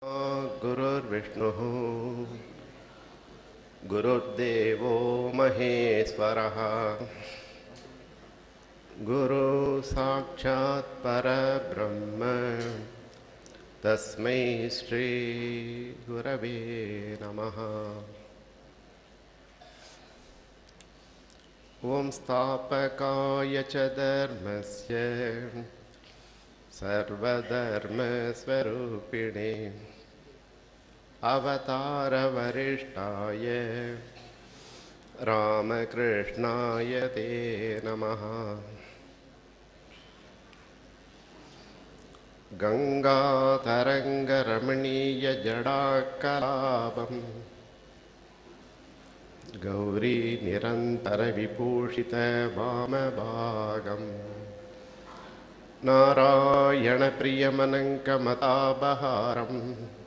गुरुर्विष्णुः गुरुर्देवो महेश्वरः गुरु साक्षात् परब्रह्म तस्मै श्रीगुरवे नमः ॐ स्थापकाय च धर्मस्य सर्वधर्मस्वरूपिणे अवतारवरिष्ठाय रामकृष्णाय ते नमः गङ्गातरङ्गरमणीयजडाकलापम् गौरी निरन्तरविभूषितवामभागम् नारायणप्रियमनङ्कमतापहारम्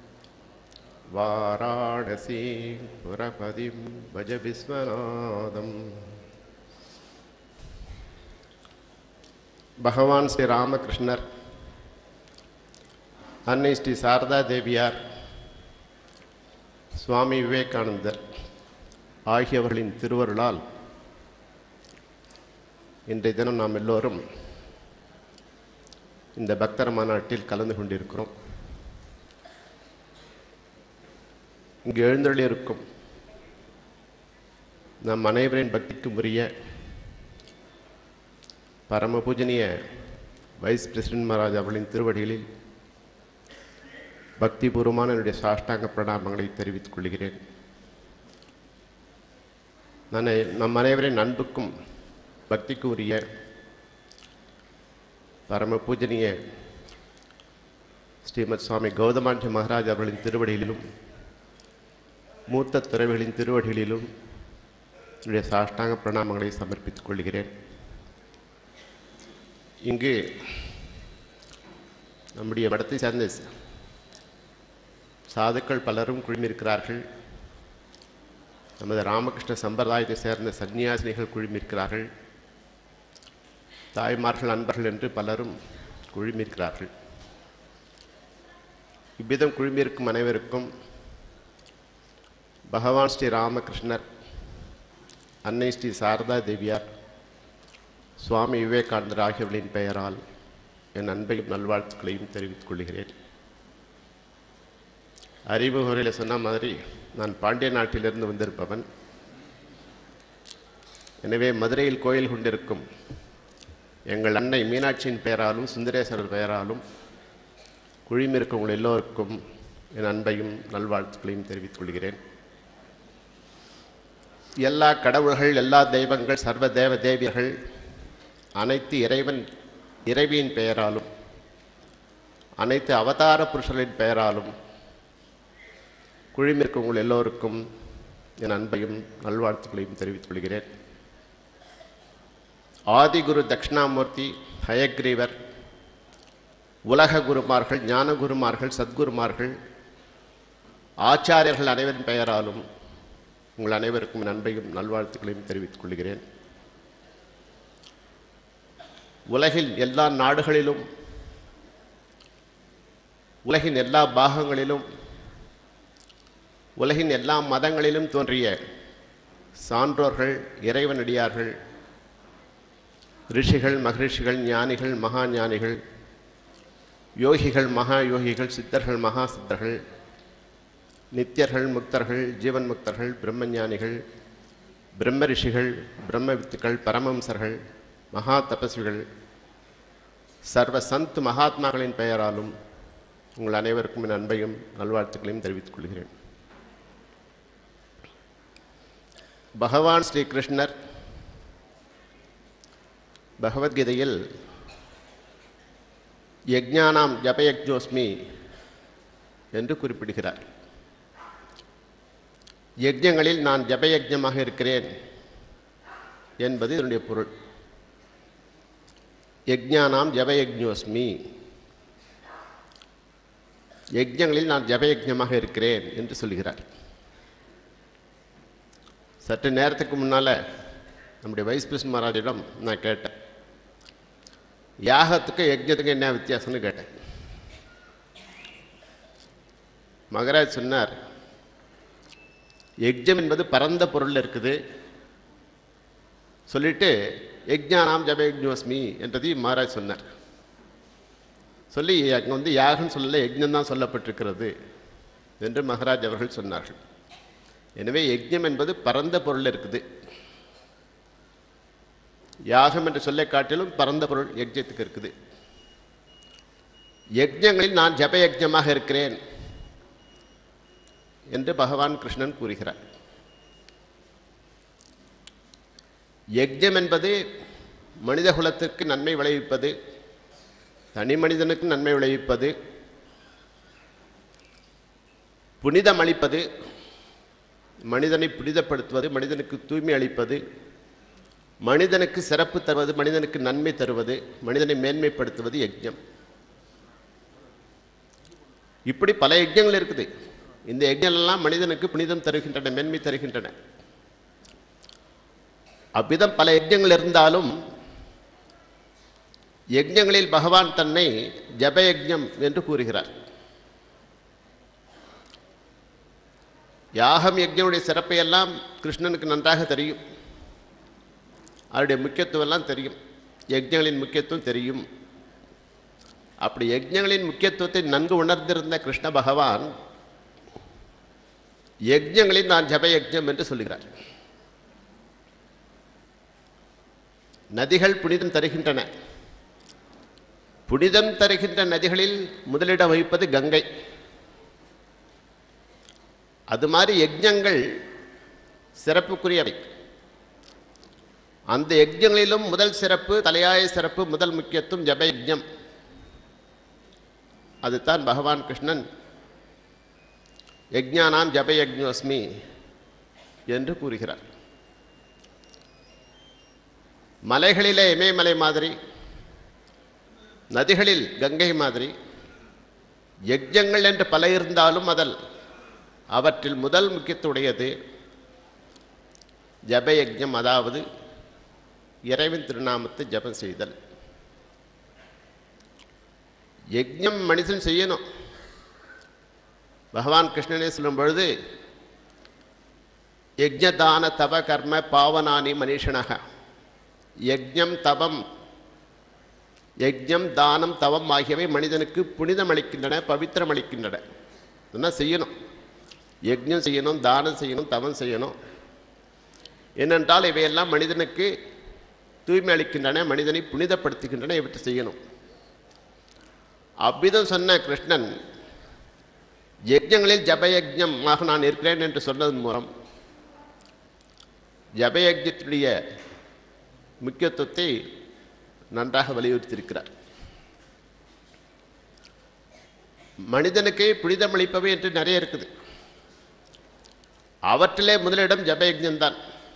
वाराणसी पुरपदिं भज विश्वनादम् பகவான் ஸ்ரீ ராமகிருஷ்ணர் அன்னை ஸ்ரீ சாரதா தேவியார் சுவாமி விவேகானந்தர் ஆகியவர்களின் திருவருளால் இன்றைய தினம் நாம் எல்லோரும் இந்த பக்தர் மாநாட்டில் கலந்து கொண்டிருக்கிறோம் இங்கு எழுந்தருளியிருக்கும் நம் அனைவரின் பக்திக்கு உரிய பரம பூஜனீய வைஸ் பிரசிடென்ட் மகாராஜ் அவர்களின் திருவடிகளில் பக்திபூர்வமான என்னுடைய சாஷ்டாங்க பிரணாமங்களை தெரிவித்துக் கொள்கிறேன் நான் நம் அனைவரின் அன்புக்கும் பக்திக்கு உரிய பரம பூஜனீய ஸ்ரீமத் சுவாமி கௌதமாஞ்சி மகாராஜ் அவர்களின் திருவடிகளிலும் மூத்த துறவிகளின் திருவடிகளிலும் என்னுடைய சாஷ்டாங்க பிரணாமங்களை சமர்ப்பித்துக் கொள்கிறேன் இங்கு நம்முடைய மடத்தை சார்ந்த சாதுக்கள் பலரும் குழுமியிருக்கிறார்கள் நமது ராமகிருஷ்ண சம்பிரதாயத்தை சேர்ந்த சன்னியாசினிகள் குழுமியிருக்கிறார்கள் தாய்மார்கள் அன்பர்கள் என்று பலரும் குழுமியிருக்கிறார்கள் இவ்விதம் குழுமியிருக்கும் அனைவருக்கும் பகவான் ஸ்ரீ ராமகிருஷ்ணர் அன்னை ஸ்ரீ சாரதா தேவியார் சுவாமி விவேகானந்தர் ஆகியவர்களின் பெயரால் என் அன்பையும் நல்வாழ்த்துக்களையும் தெரிவித்துக் கொள்கிறேன் அறிமுகரையில் சொன்ன மாதிரி நான் பாண்டிய நாட்டிலிருந்து வந்திருப்பவன் எனவே மதுரையில் கோயில் கொண்டிருக்கும் எங்கள் அன்னை மீனாட்சியின் பெயராலும் சுந்தரேஸ்வரர் பெயராலும் குழுமிருக்கவங்கள் எல்லோருக்கும் என் அன்பையும் நல்வாழ்த்துக்களையும் தெரிவித்துக் கொள்கிறேன் எல்லா கடவுள்கள் எல்லா தெய்வங்கள் சர்வ தேவ தேவியர்கள் அனைத்து இறைவன் இறைவியின் பெயராலும் அனைத்து அவதார புருஷர்களின் பெயராலும் குழுமிருக்கவங்கள் எல்லோருக்கும் என் அன்பையும் நல்வாழ்த்துக்களையும் தெரிவித்துக் கொள்கிறேன் ஆதிகுரு தட்சிணாமூர்த்தி ஹயக்ரீவர் உலக குருமார்கள் ஞான குருமார்கள் சத்குருமார்கள் ஆச்சாரியர்கள் அனைவரின் பெயராலும் உங்கள் அனைவருக்கும் என் அன்பையும் நல்வாழ்த்துக்களையும் தெரிவித்துக் கொள்கிறேன் உலகில் எல்லா நாடுகளிலும் உலகின் எல்லா பாகங்களிலும் உலகின் எல்லா மதங்களிலும் தோன்றிய சான்றோர்கள் இறைவனடியார்கள் ரிஷிகள் மகரிஷிகள் ஞானிகள் மகா ஞானிகள் யோகிகள் மகா யோகிகள் சித்தர்கள் மகா சித்தர்கள் நித்தியர்கள் முக்தர்கள் ஜீவன் முக்தர்கள் பிரம்மஞானிகள் பிரம்ம ரிஷிகள் பிரம்ம வித்துக்கள் பரமம்சர்கள் மகா தபஸ்விகள் சர்வ சந்த் மகாத்மாக்களின் பெயராலும் உங்கள் அனைவருக்கும் என் அன்பையும் நல்வாழ்த்துக்களையும் தெரிவித்துக் கொள்கிறேன் பகவான் ஸ்ரீ கிருஷ்ணர் பகவத்கீதையில் யஜ்ஞானாம் ஜபயஜ்ஞோஸ்மி என்று குறிப்பிடுகிறார் யஜ்ஞங்களில் நான் ஜபயஜ்ஞமாக இருக்கிறேன் என்பது இதனுடைய பொருள் யஜ்ஞானாம் ஜபயஜ்ஞோஸ்மி யஜ்ஞங்களில் நான் ஜபயஜ்ஞமாக இருக்கிறேன் என்று சொல்கிறார் சற்று நேரத்துக்கு முன்னால் நம்முடைய வைஸ் பிரசிடன்ட் மகாராஜிடம் நான் கேட்டேன் யாகத்துக்கு யஜ்ஞத்துக்கு என்ன வித்தியாசம்னு கேட்டேன் மகராஜ் சொன்னார் யஜ்ஞம் என்பது பரந்த பொருள் இருக்குது சொல்லிட்டு யஜ்ஞானாம் ஜபயஜ்னோஸ்மி என்றதையும் மகாராஜ் சொன்னார் சொல்லி அங்கே வந்து யாகம்னு சொல்லல யஜ்ஞம் தான் சொல்லப்பட்டிருக்கிறது என்று மகாராஜ் அவர்கள் சொன்னார்கள் எனவே யஜ்ஞம் என்பது பரந்த பொருள் இருக்குது யாகம் என்று சொல்லை காட்டிலும் பரந்த பொருள் யஜ்ஞத்துக்கு இருக்குது யஜ்ஞங்களில் நான் ஜப யஜ்ஞமாக இருக்கிறேன் என்று பகவான் கிருஷ்ணன் கூறுகிறார் யஜ்ஞம் என்பது மனித குலத்திற்கு நன்மை விளைவிப்பது தனி மனிதனுக்கு நன்மை விளைவிப்பது புனிதம் அளிப்பது மனிதனை புனிதப்படுத்துவது மனிதனுக்கு தூய்மை அளிப்பது மனிதனுக்கு சிறப்பு தருவது மனிதனுக்கு நன்மை தருவது மனிதனை மேன்மைப்படுத்துவது யஜ்ஞம் இப்படி பல யஜ்ஞங்கள் இருக்குது இந்த யஜ்ஞங்கள்லாம் மனிதனுக்கு புனிதம் தருகின்றன மேன்மை தருகின்றன அவ்விதம் பல யஜ்ஞங்கள் இருந்தாலும் யஜ்ஞங்களில் பகவான் தன்னை ஜபயஜ்ஞம் என்று கூறுகிறார் யாகம் யஜ்ஞனுடைய சிறப்பை எல்லாம் கிருஷ்ணனுக்கு நன்றாக தெரியும் அவருடைய முக்கியத்துவம் எல்லாம் தெரியும் யஜ்ஞங்களின் முக்கியத்துவம் தெரியும் அப்படி யஜ்ஞங்களின் முக்கியத்துவத்தை நன்கு உணர்ந்திருந்த கிருஷ்ண பகவான் யஜ்ஞங்களில் நான் ஜப யஜ்ஞம் என்று சொல்லுகிறார் நதிகள் புனிதம் தருகின்றன புனிதம் தருகின்ற நதிகளில் முதலிடம் வகிப்பது கங்கை அது மாதிரி யஜ்ஞங்கள் சிறப்புக்குரியவை அந்த யஜ்ஞங்களிலும் முதல் சிறப்பு தலையாய சிறப்பு முதல் முக்கியத்துவம் ஜப யஜ்ஞம் அதுதான் பகவான் கிருஷ்ணன் யஜ்ஞானாம் ஜப யஜ்ஞோஸ்மி என்று கூறுகிறார் மலைகளிலே இமயமலை மாதிரி நதிகளில் கங்கை மாதிரி யஜ்ஞங்கள் என்று பல இருந்தாலும் அதல் அவற்றில் முதல் முக்கியத்துடையது ஜப யஜ்ஞம் அதாவது இறைவன் திருநாமத்தை ஜபம் செய்தல் யஜ்ஞம் மனிதன் செய்யணும் பகவான் கிருஷ்ணனே சொல்லும் பொழுது யஜ்ஞதான தப கர்ம பாவனானி மனிஷனக யஜ்ஞம் தபம் யஜ்ஞம் தானம் தவம் ஆகியவை மனிதனுக்கு புனிதம் அளிக்கின்றன பவித்திரம் அளிக்கின்றன இதெல்லாம் செய்யணும் யஜ்ஞம் செய்யணும் தானம் செய்யணும் தவம் செய்யணும் ஏனென்றால் இவையெல்லாம் மனிதனுக்கு தூய்மை அளிக்கின்றன மனிதனை புனிதப்படுத்துகின்றன இவற்றை செய்யணும் அவ்விதம் சொன்ன கிருஷ்ணன் யஜ்ஞங்களில் ஜபயஜ்ஞமாக நான் இருக்கிறேன் என்று சொன்னதன் மூலம் ஜபயஜ்ஞத்துடைய முக்கியத்துவத்தை நன்றாக வலியுறுத்தியிருக்கிறார் மனிதனுக்கு புனிதமளிப்பவை என்று நிறைய இருக்குது அவற்றிலே முதலிடம் ஜபயஜ்ஞம்தான்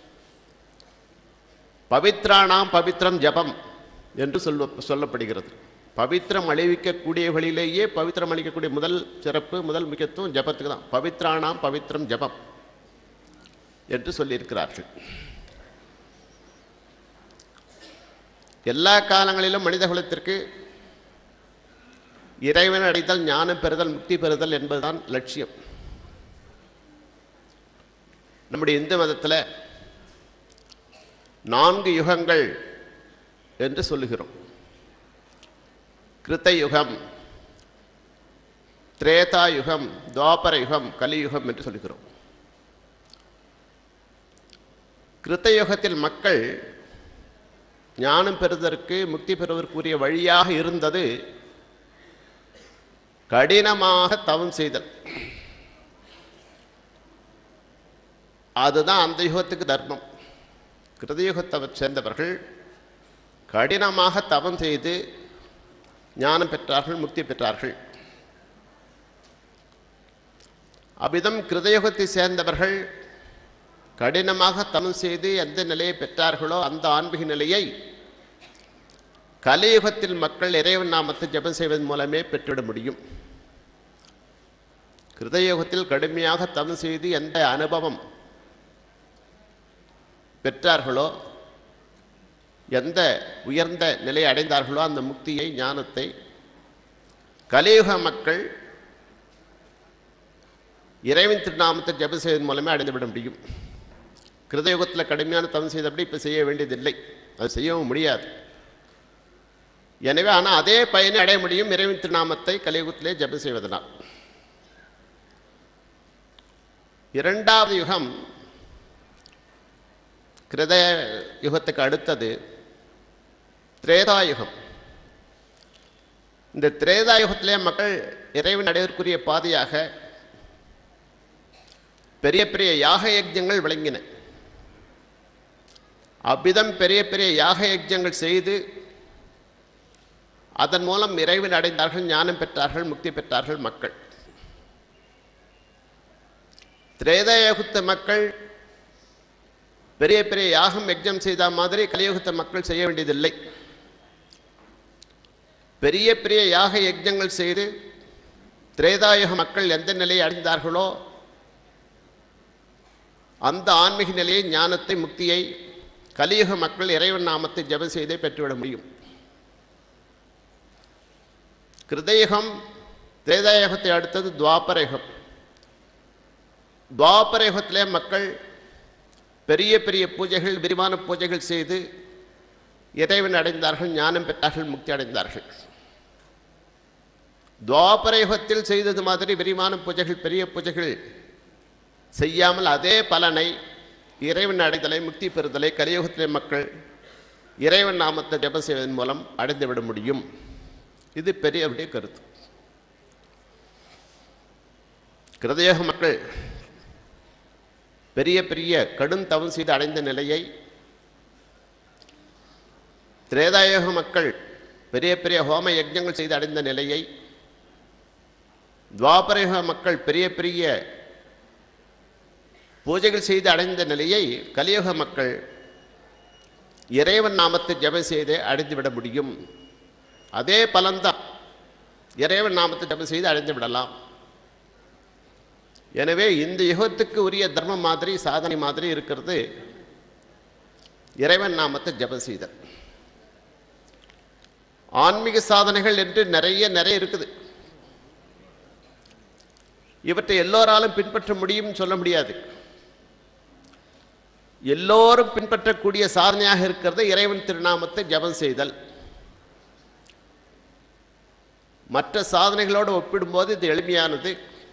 பவித்ராணாம் பவித்ரம் ஜபம் என்று சொல்ல சொல்லப்படுகிறது பவித்திரம் அழிவிக்கக்கூடியவர்களிலேயே பவித்திரம் அளிக்கக்கூடிய முதல் சிறப்பு முதல் முக்கியத்துவம் ஜபத்துக்கு தான் பவித்ராணாம் பவித்ரம் ஜபம் என்று சொல்லியிருக்கிறார்கள் எல்லா காலங்களிலும் மனித குலத்திற்கு இறைவன் அடைதல் ஞானம் பெறுதல் முக்தி பெறுதல் என்பதுதான் லட்சியம் நம்முடைய இந்து மதத்தில் நான்கு யுகங்கள் என்று சொல்லுகிறோம் கிருத்த யுகம் திரேதா யுகம் துவாபர யுகம் கலியுகம் என்று சொல்லுகிறோம் கிருத்த யுகத்தில் மக்கள் ஞானம் பெறுவதற்கு முக்தி பெறுவதற்குரிய வழியாக இருந்தது கடினமாக தவம் செய்தல் அதுதான் அந்த யுகத்துக்கு தர்மம் கிருதயுகத்தை சேர்ந்தவர்கள் கடினமாக தவம் செய்து ஞானம் பெற்றார்கள் முக்தி பெற்றார்கள் அவ்விதம் கிருதயுகத்தை சேர்ந்தவர்கள் கடினமாக தவம் செய்து எந்த நிலையை பெற்றார்களோ அந்த ஆன்மீக நிலையை கலியுகத்தில் மக்கள் இறைவன் நாமத்தை ஜெபம் செய்வதன் மூலமே பெற்றுவிட முடியும் கிருதயுகத்தில் கடுமையாக தவம் செய்து எந்த அனுபவம் பெற்றார்களோ எந்த உயர்ந்த நிலையை அடைந்தார்களோ அந்த முக்தியை ஞானத்தை கலியுக மக்கள் இறைவன் திருநாமத்தை ஜெபம் செய்வதன் மூலமே அடைந்து விட முடியும் கிருதயுகத்தில் கடுமையான தவம் செய்தபடி இப்போ செய்ய வேண்டியதில்லை அது செய்யவும் முடியாது எனவே ஆனால் அதே பயனை அடைய முடியும் இறைவன் திருநாமத்தை கலியுகத்திலே ஜெபம் செய்வதனால் இரண்டாவது யுகம் கிருத யுகத்துக்கு அடுத்தது திரேதாயுகம் இந்த திரேதாயுகத்திலே மக்கள் இறைவன் அடைவதற்குரிய பாதையாக பெரிய பெரிய யாக யஜ்யங்கள் விளங்கின அவ்விதம் பெரிய பெரிய யாக யஜ்யங்கள் செய்து அதன் மூலம் இறைவன் அடைந்தார்கள் ஞானம் பெற்றார்கள் முக்தி பெற்றார்கள் மக்கள் திரேதாயுகத்த மக்கள் பெரிய பெரிய யாகம் யஜ்ஞம் செய்த மாதிரி கலியுகத்த மக்கள் செய்ய வேண்டியதில்லை பெரிய பெரிய யாக யஜ்ஞங்கள் செய்து திரேதாயுக மக்கள் எந்த நிலையை அடைந்தார்களோ அந்த ஆன்மீக நிலையை ஞானத்தை முக்தியை கலியுக மக்கள் இறைவன் நாமத்தை ஜெபம் செய்தே பெற்றுவிட முடியும் கிருதயுகம் திரேதாயுகத்தை அடுத்தது துவாபரயுகம் துவாபரயுகத்திலே மக்கள் பெரிய பெரிய பூஜைகள் விரிவான பூஜைகள் செய்து இறைவன் அடைந்தார்கள் ஞானம் பெற்றார்கள் முக்தி அடைந்தார்கள் துவாபரயுகத்தில் செய்தது மாதிரி விரிவான பூஜைகள் பெரிய பூஜைகள் செய்யாமல் அதே பலனை இறைவன் அடைதலை முக்தி பெறுதலை கலியுகத்திலே மக்கள் இறைவன் நாமத்தை ஜெபம் செய்வதன் மூலம் அடைந்துவிட முடியும் இது பெரியவருடைய கருத்து கிருதயோக மக்கள் பெரிய பெரிய கடும் தவம் செய்து அடைந்த நிலையை திரேதாயோக மக்கள் பெரிய பெரிய ஹோம யஜ்ஞங்கள் செய்து அடைந்த நிலையை துவாபரயுக மக்கள் பெரிய பெரிய பூஜைகள் செய்து அடைந்த நிலையை கலியுக மக்கள் இறைவன் நாமத்தை ஜெபம் செய்தே அடைந்துவிட முடியும் அதே பலன்தான் இறைவன் நாமத்தை ஜெபம் செய்து அடைந்து விடலாம் எனவே இந்த யுகத்துக்கு உரிய தர்மம் மாதிரி சாதனை மாதிரி இருக்கிறது இறைவன் நாமத்தை ஜெபம் செய்தல் ஆன்மீக சாதனைகள் என்று நிறைய நிறைய இருக்குது இவற்றை எல்லோராலும் பின்பற்ற முடியும்னு சொல்ல முடியாது எல்லோரும் பின்பற்றக்கூடிய சாதனையாக இருக்கிறது இறைவன் திருநாமத்தை ஜெபம் செய்தல் மற்ற சாதனைகளோடு ஒப்பிடும்போது இது எளிமையானது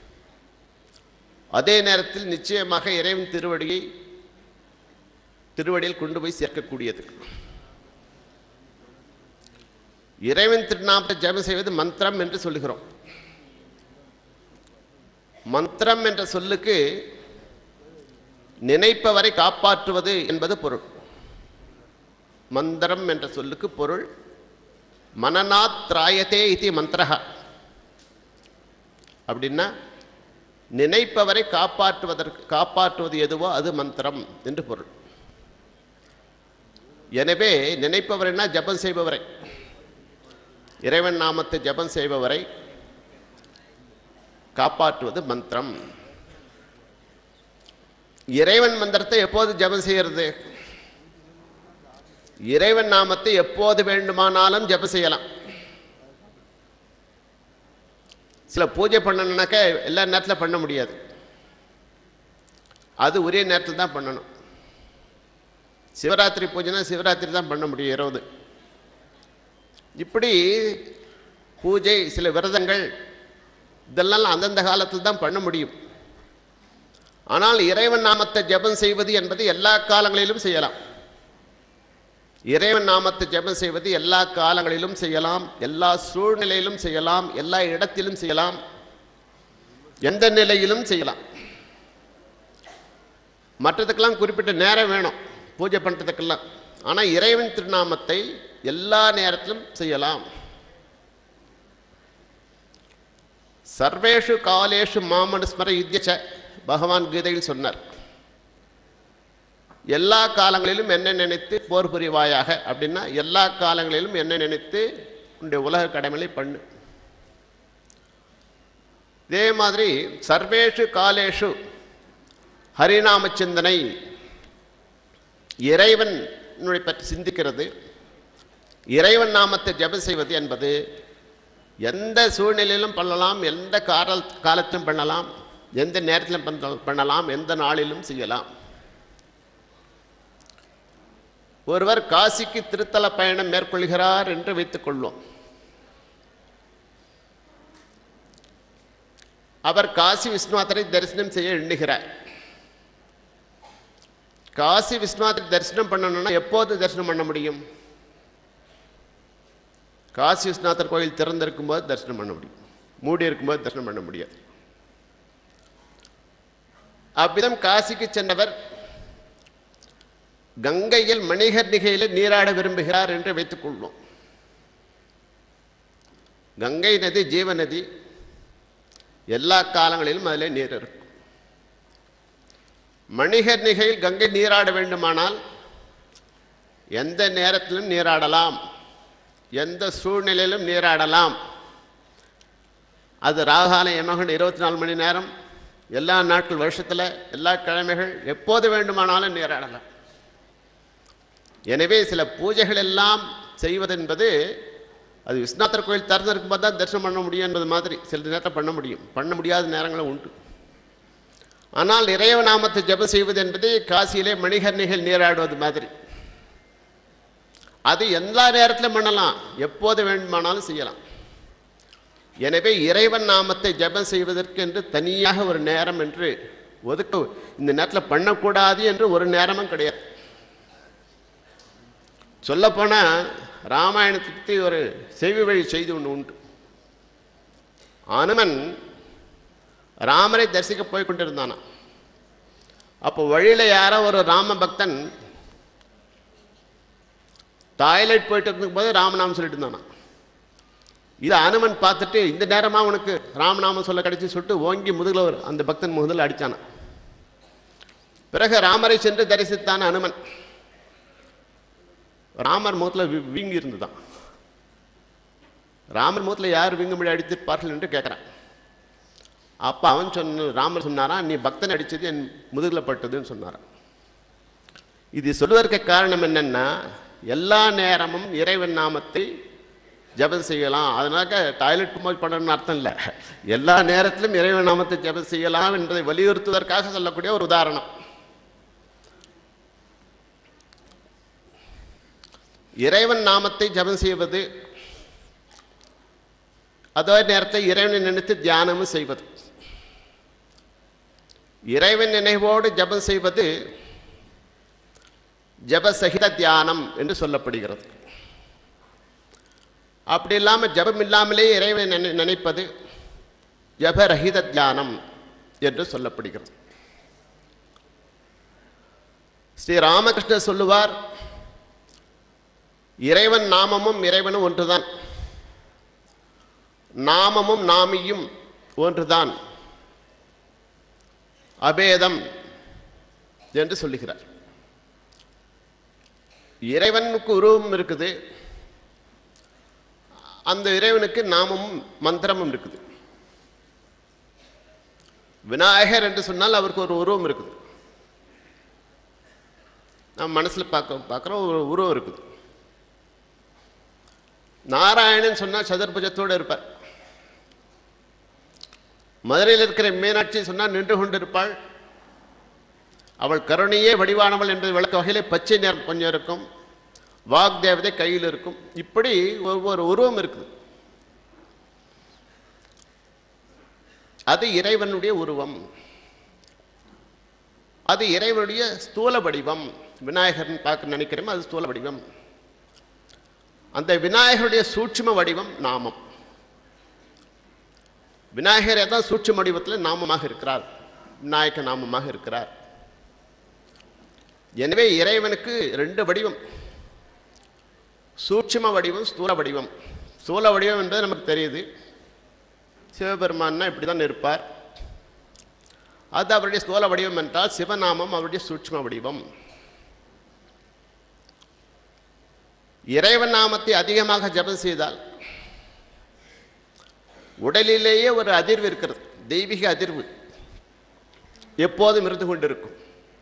அதே நேரத்தில் நிச்சயமாக இறைவன் திருவடியை திருவடியில் கொண்டு போய் சேர்க்கக்கூடியது இறைவன் திருநாமத்தை ஜெபம் செய்வது மந்திரம் என்று சொல்லுகிறோம் மந்திரம் என்ற சொல்லுக்கு நினைப்பவரை காப்பாற்றுவது என்பது பொருள் மந்திரம் என்ற சொல்லுக்கு பொருள் மனநாத் திராயத்தே இது மந்திரஹா அப்படின்னா நினைப்பவரை காப்பாற்றுவதற்கு காப்பாற்றுவது எதுவோ அது மந்திரம் என்று பொருள் எனவே நினைப்பவரைனா ஜபம் செய்பவரை இறைவன் நாமத்தை ஜபம் செய்பவரை காப்பாற்றுவது மந்திரம் இறைவன் மந்திரத்தை எப்போது ஜபம் செய்யறது இறைவன் நாமத்தை எப்போது வேண்டுமானாலும் ஜபம் செய்யலாம் சில பூஜை பண்ணணுனாக்க எல்லா நேரத்தில் பண்ண முடியாது அது ஒரே நேரத்தில் தான் பண்ணணும் சிவராத்திரி பூஜைனா சிவராத்திரி தான் பண்ண முடியும் இருபது இப்படி பூஜை சில விரதங்கள் இதெல்லாம் அந்தந்த காலத்தில் தான் பண்ண முடியும் ஆனால் இறைவன் நாமத்தை ஜெபம் செய்வது என்பது எல்லா காலங்களிலும் செய்யலாம் இறைவன் நாமத்தை ஜெபம் செய்வது எல்லா காலங்களிலும் செய்யலாம் எல்லா சூழ்நிலையிலும் செய்யலாம் எல்லா இடத்திலும் செய்யலாம் எந்த நிலையிலும் செய்யலாம் மற்றதுக்கெல்லாம் குறிப்பிட்ட நேரம் வேணும் பூஜை பண்ணுறதுக்கெல்லாம் ஆனால் இறைவன் திருநாமத்தை எல்லா நேரத்திலும் செய்யலாம் சர்வேஷு காலேஷு மாமனுஸ்மர யுத்தியச்ச பகவான் கீதையில் சொன்னார் எல்லா காலங்களிலும் என்ன நினைத்து போர் புரிவாயாக அப்படின்னா எல்லா காலங்களிலும் என்ன நினைத்து உன்னுடைய உலக கடமைகளை பண்ணு இதே மாதிரி சர்வேஷு காலேஷு ஹரிநாம சிந்தனை இறைவன் பற்றி சிந்திக்கிறது இறைவன் நாமத்தை ஜெபம் செய்வது என்பது எந்த சூழ்நிலையிலும் பண்ணலாம் எந்த கால காலத்திலும் பண்ணலாம் எந்த நேரத்தில் பண்ண- பண்ணலாம் எந்த நாளிலும் செய்யலாம் ஒருவர் காசிக்கு திருத்தல பயணம் மேற்கொள்கிறார் என்று வைத்துக் கொள்வோம் அவர் காசி விஸ்வநாதரை தரிசனம் செய்ய எண்ணுகிறார் காசி விஸ்வநாதரை தரிசனம் பண்ணணும்னா எப்போது தரிசனம் பண்ண முடியும் காசி விஸ்வநாதர் கோயில் திறந்திருக்கும் போது தரிசனம் பண்ண முடியும் மூடி இருக்கும்போது தரிசனம் பண்ண முடியாது அவ்விதம் காசிக்கு சென்றவர் கங்கையில் மணிகர்ணிகையில் நீராட விரும்புகிறார் என்று வைத்துக் கொள்வோம் கங்கை நதி ஜீவ நதி எல்லா காலங்களிலும் அதில் நீர் இருக்கும் மணிகர்ணிகையில் கங்கை நீராட வேண்டுமானால் எந்த நேரத்திலும் நீராடலாம் எந்த சூழ்நிலையிலும் நீராடலாம் அது ராகால யமகன் இருபத்தி நாலு மணி நேரம் எல்லா நாட்கள் வருஷத்தில் எல்லா கிழமைகள் எப்போது வேண்டுமானாலும் நீராடலாம் எனவே சில பூஜைகள் எல்லாம் செய்வதென்பது அது விஸ்வநாதர் கோயில் திறந்திருக்கும் போது தான் தரிசனம் பண்ண முடியும் என்பது மாதிரி சில நேரத்தில் பண்ண முடியும் பண்ண முடியாத நேரங்களும் உண்டு ஆனால் இறைவ நாமத்தை ஜெபம் செய்வது என்பது காசியிலே மணிகர்ணிகள் நீராடுவது மாதிரி அது எல்லா நேரத்திலும் பண்ணலாம் எப்போது வேண்டுமானாலும் செய்யலாம் எனவே இறைவன் நாமத்தை ஜெபம் செய்வதற்கு என்று தனியாக ஒரு நேரம் என்று ஒதுக்க இந்த நேரத்தில் பண்ணக்கூடாது என்று ஒரு நேரமும் கிடையாது சொல்லப்போனால் ராமாயணத்தை பற்றி ஒரு செவி வழி செய்தி ஒன்று உண்டு அனுமன் ராமரை தரிசிக்க போய் கொண்டிருந்தானா அப்போ வழியில் யாரோ ஒரு ராம பக்தன் டாய்லெட் போயிட்டு இருக்கும்போது ராமநாமம் சொல்லிட்டு இருந்தானா இது அனுமன் பார்த்துட்டு இந்த நேரமாக உனக்கு ராமநாமம் சொல்ல கிடைச்சி சொல்லிட்டு ஓங்கி முதுகில் ஒரு அந்த பக்தன் முதுகில் அடித்தானா பிறகு ராமரை சென்று தரிசித்தான் அனுமன் ராமர் முகத்தில் வி- வீங்கி இருந்துதான் ராமர் முகத்தில் யார் வீங்கும்படி அடித்திருப்பார்கள் என்று கேட்குறான் அப்போ அவன் சொன்ன ராமர் சொன்னாராம் நீ பக்தன் அடித்தது என் முதுகில் பட்டதுன்னு சொன்னாராம் இது சொல்வதற்கு காரணம் என்னன்னா எல்லா நேரமும் இறைவன் நாமத்தை ஜெபம் செய்யலாம் அதனால டாய்லெட் போய் பண்ணணும்னு அர்த்தம் இல்லை எல்லா நேரத்திலும் இறைவன் நாமத்தை ஜெபம் செய்யலாம் என்பதை வலியுறுத்துவதற்காக சொல்லக்கூடிய ஒரு உதாரணம் இறைவன் நாமத்தை ஜெபம் செய்வது அதே நேரத்தை இறைவனை நினைத்து தியானமும் செய்வது இறைவன் நினைவோடு ஜெபம் செய்வது ஜபசகித தியானம் என்று சொல்லப்படுகிறது அப்படி இல்லாமல் ஜபம் இல்லாமலே இறைவனை நினை நினைப்பது ஜபரகித தியானம் என்று சொல்லப்படுகிறது ஸ்ரீ ராமகிருஷ்ணர் சொல்லுவார் இறைவன் நாமமும் இறைவனும் ஒன்றுதான் நாமமும் நாமியும் ஒன்றுதான் அபேதம் என்று சொல்லுகிறார் இறைவனுக்கு உருவம் இருக்குது அந்த இறைவனுக்கு நாமமும் மந்திரமும் இருக்குது விநாயகர் என்று சொன்னால் அவருக்கு ஒரு உருவம் இருக்குது நம்ம மனசில் பார்க்க பார்க்குறோம் ஒரு உருவம் இருக்குது நாராயணன் சொன்னால் சதுர்புஜத்தோடு இருப்பார் மதுரையில் இருக்கிற மீனாட்சி சொன்னால் நின்று கொண்டிருப்பாள் அவள் கருணையே வடிவானவள் என்பது விளக்க வகையிலே பச்சை நிறம் கொஞ்சம் இருக்கும் வாக் தேவதை கையில் இருக்கும் இப்படி ஒவ்வொரு உருவம் இருக்குது அது இறைவனுடைய உருவம் அது இறைவனுடைய ஸ்தூல வடிவம் விநாயகர்னு பார்க்க நினைக்கிறோமோ அது ஸ்தூல வடிவம் அந்த விநாயகருடைய சூட்சும வடிவம் நாமம் விநாயகரே தான் சூட்சும வடிவத்தில் நாமமாக இருக்கிறார் விநாயக நாமமாக இருக்கிறார் எனவே இறைவனுக்கு ரெண்டு வடிவம் சூட்சும வடிவம் ஸ்தூல வடிவம் ஸ்தூல வடிவம் என்பது நமக்கு தெரியுது சிவபெருமான்னா இப்படி தான் இருப்பார் அது அவருடைய ஸ்தூல வடிவம் என்றால் சிவநாமம் அவருடைய சூட்சும வடிவம் இறைவன் நாமத்தை அதிகமாக ஜெபம் செய்தால் உடலிலேயே ஒரு அதிர்வு இருக்கிறது தெய்வீக அதிர்வு எப்போதும் இருந்து கொண்டிருக்கும்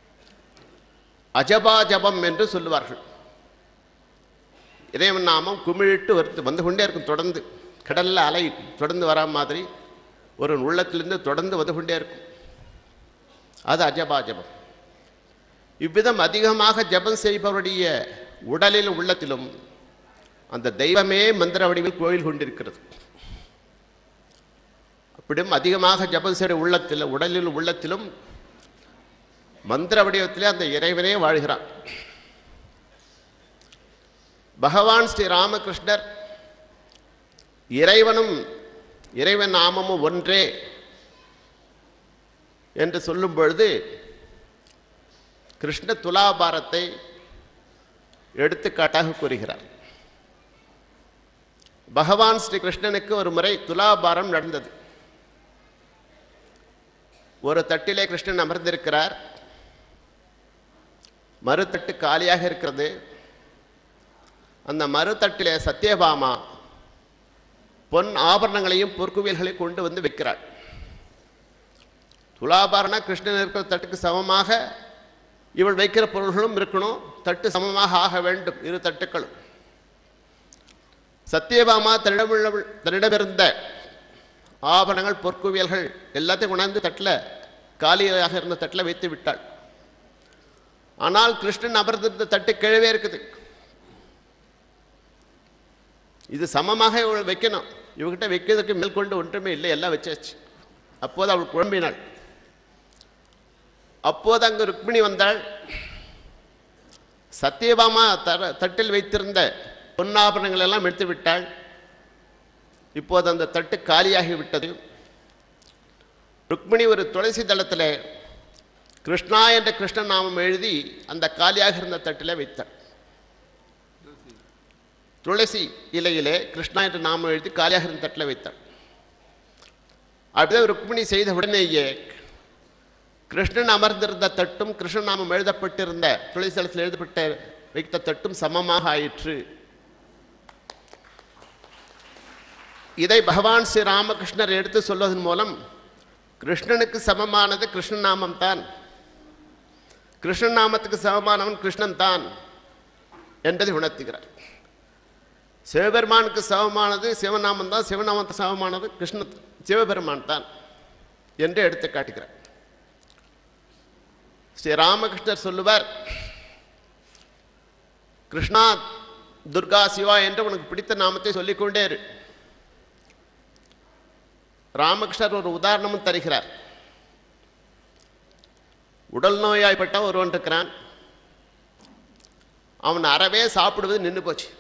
அஜபா ஜபம் என்று சொல்லுவார்கள் இறைவன் நாமம் குமிழிட்டு வருது வந்து கொண்டே இருக்கும் தொடர்ந்து கடல்ல அலை தொடர்ந்து வரா மாதிரி ஒரு உள்ளத்திலிருந்து தொடர்ந்து வந்து கொண்டே இருக்கும் அது அஜபா ஜபம் இவ்விதம் அதிகமாக ஜபம் செய்பவருடைய உடலிலும் உள்ளத்திலும் அந்த தெய்வமே மந்திர வடிவில் கோயில் கொண்டிருக்கிறது அப்படியும் அதிகமாக ஜபம் செய்கிற உள்ளத்தில் உடலிலும் உள்ளத்திலும் மந்திர வடிவத்திலே அந்த இறைவனே வாழ்கிறான் பகவான் ஸ்ரீ ராமகிருஷ்ணர் இறைவனும் இறைவன் நாமமும் ஒன்றே என்று சொல்லும் பொழுது கிருஷ்ண துலாபாரத்தை எடுத்துக்காட்டாக கூறுகிறார் பகவான் ஸ்ரீ கிருஷ்ணனுக்கு ஒரு முறை துலாபாரம் நடந்தது ஒரு தட்டிலே கிருஷ்ணன் அமர்ந்திருக்கிறார் மறுத்தட்டு காலியாக இருக்கிறது அந்த மறுத்தட்டிலே சத்யபாமா பொன் ஆபரணங்களையும் பொற்குவியல்களையும் கொண்டு வந்து வைக்கிறாள் துலாபாரண கிருஷ்ணன் இருக்கிற தட்டுக்கு சமமாக இவள் வைக்கிற பொருள்களும் இருக்கணும் தட்டு சமமாக ஆக வேண்டும் இரு தட்டுக்களும் சத்யபாமா தன்னிடமுள்ள தன்னிடமிருந்த ஆபரணங்கள் பொற்குவியல்கள் எல்லாத்தையும் உணர்ந்து தட்டில் காலியாக இருந்த தட்டில் வைத்து விட்டாள் ஆனால் கிருஷ்ணன் அமர்ந்திருந்த தட்டு கிழவே இருக்குது இது சமமாக இவள் வைக்கணும் இவகிட்ட வைக்கிறதுக்கு மேற்கொண்டு ஒன்றுமே இல்லை எல்லாம் வச்சாச்சு அப்போது அவள் குழம்பினாள் அப்போது அங்கு ருக்மிணி வந்தாள் சத்யபாமா தர தட்டில் வைத்திருந்த பொன்னாபரணங்கள் எல்லாம் எடுத்து விட்டாள் இப்போது அந்த தட்டு காலியாகி விட்டது ருக்மிணி ஒரு துளசி தளத்தில் கிருஷ்ணா என்ற கிருஷ்ண நாமம் எழுதி அந்த காலியாக இருந்த தட்டில் வைத்தாள் துளசி இலையிலே கிருஷ்ணா என்ற நாமம் எழுதி காலியாக இருந்த தட்டில் வைத்தாள் அப்படியே ருக்மிணி செய்த உடனேயே கிருஷ்ணன் அமர்ந்திருந்த தட்டும் கிருஷ்ண நாமம் எழுதப்பட்டிருந்த துளசி தளத்தில் எழுதப்பட்ட வைத்த தட்டும் சமமாக ஆயிற்று இதை பகவான் ஸ்ரீ ராமகிருஷ்ணர் எடுத்து சொல்வதன் மூலம் கிருஷ்ணனுக்கு சமமானது கிருஷ்ண நாமம் தான் கிருஷ்ண நாமத்துக்கு சமமானவன் கிருஷ்ணன் தான் என்பதை உணர்த்துகிறார் சிவபெருமானுக்கு சமமானது சிவநாமம் தான் சிவநாமத்துக்கு சமமானது கிருஷ்ண சிவபெருமான் தான் என்று எடுத்து காட்டுகிறார் ஸ்ரீ ராமகிருஷ்ணர் சொல்லுவார் கிருஷ்ணா துர்கா சிவா என்று உனக்கு பிடித்த நாமத்தை சொல்லிக்கொண்டே இரு ராமகிருஷ்ணர் ஒரு உதாரணமும் தருகிறார் உடல் நோயாய்ப்பட்ட ஒருவன் இருக்கிறான் அவன் அறவே சாப்பிடுவது நின்று போச்சு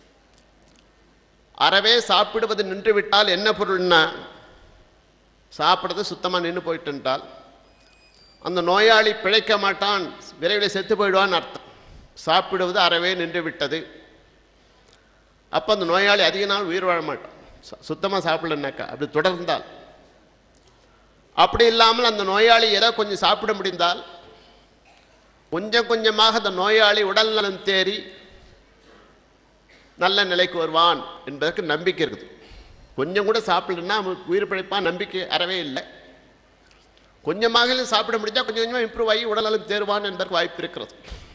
அறவே சாப்பிடுவது நின்று விட்டால் என்ன பொருள்னா சாப்பிடுறது சுத்தமாக நின்று போயிட்டுன்றால் அந்த நோயாளி பிழைக்க மாட்டான் விரைவில் செத்து போயிடுவான்னு அர்த்தம் சாப்பிடுவது அறவே நின்று விட்டது அப்போ அந்த நோயாளி அதிக நாள் உயிர் வாழ மாட்டான் சுத்தமாக சாப்பிடலனாக்கா அப்படி தொடர்ந்தால் அப்படி இல்லாமல் அந்த நோயாளி ஏதோ கொஞ்சம் சாப்பிட முடிந்தால் கொஞ்சம் கொஞ்சமாக அந்த நோயாளி உடல் நலம் தேறி நல்ல நிலைக்கு வருவான் என்பதற்கு நம்பிக்கை இருக்குது கொஞ்சம் கூட சாப்பிடலன்னா அவன் உயிர் பிழைப்பான் நம்பிக்கை அறவே இல்லை கொஞ்சமாக சாப்பிட முடிஞ்சால் கொஞ்சம் கொஞ்சமாக இம்ப்ரூவ் ஆகி உடல்நலம் தேர்வான் என்பதற்கு வாய்ப்பு இருக்கிறது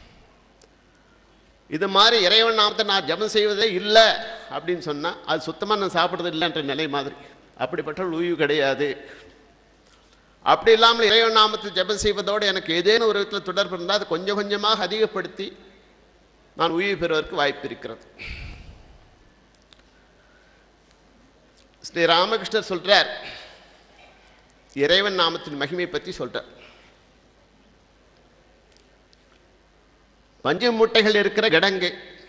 இது மாதிரி இறைவன் நாமத்தை நான் ஜபம் செய்வதே இல்லை அப்படின்னு சொன்னால் அது சுத்தமாக நான் சாப்பிட்றது இல்லைன்ற நிலை மாதிரி அப்படிப்பட்ட ஓய்வு கிடையாது அப்படி இல்லாமல் இறைவன் நாமத்தில் ஜபம் செய்வதோடு எனக்கு ஏதேனும் ஒரு விதத்தில் தொடர்பு இருந்தால் அது கொஞ்சம் கொஞ்சமாக அதிகப்படுத்தி நான் உயிர் பெறுவதற்கு வாய்ப்பு இருக்கிறது ஸ்ரீ ராமகிருஷ்ணர் சொல்றார் இறைவன் நாமத்தின் மகிமை பற்றி சொல்றார் பஞ்சு மூட்டைகள் இருக்கிற கிடங்கு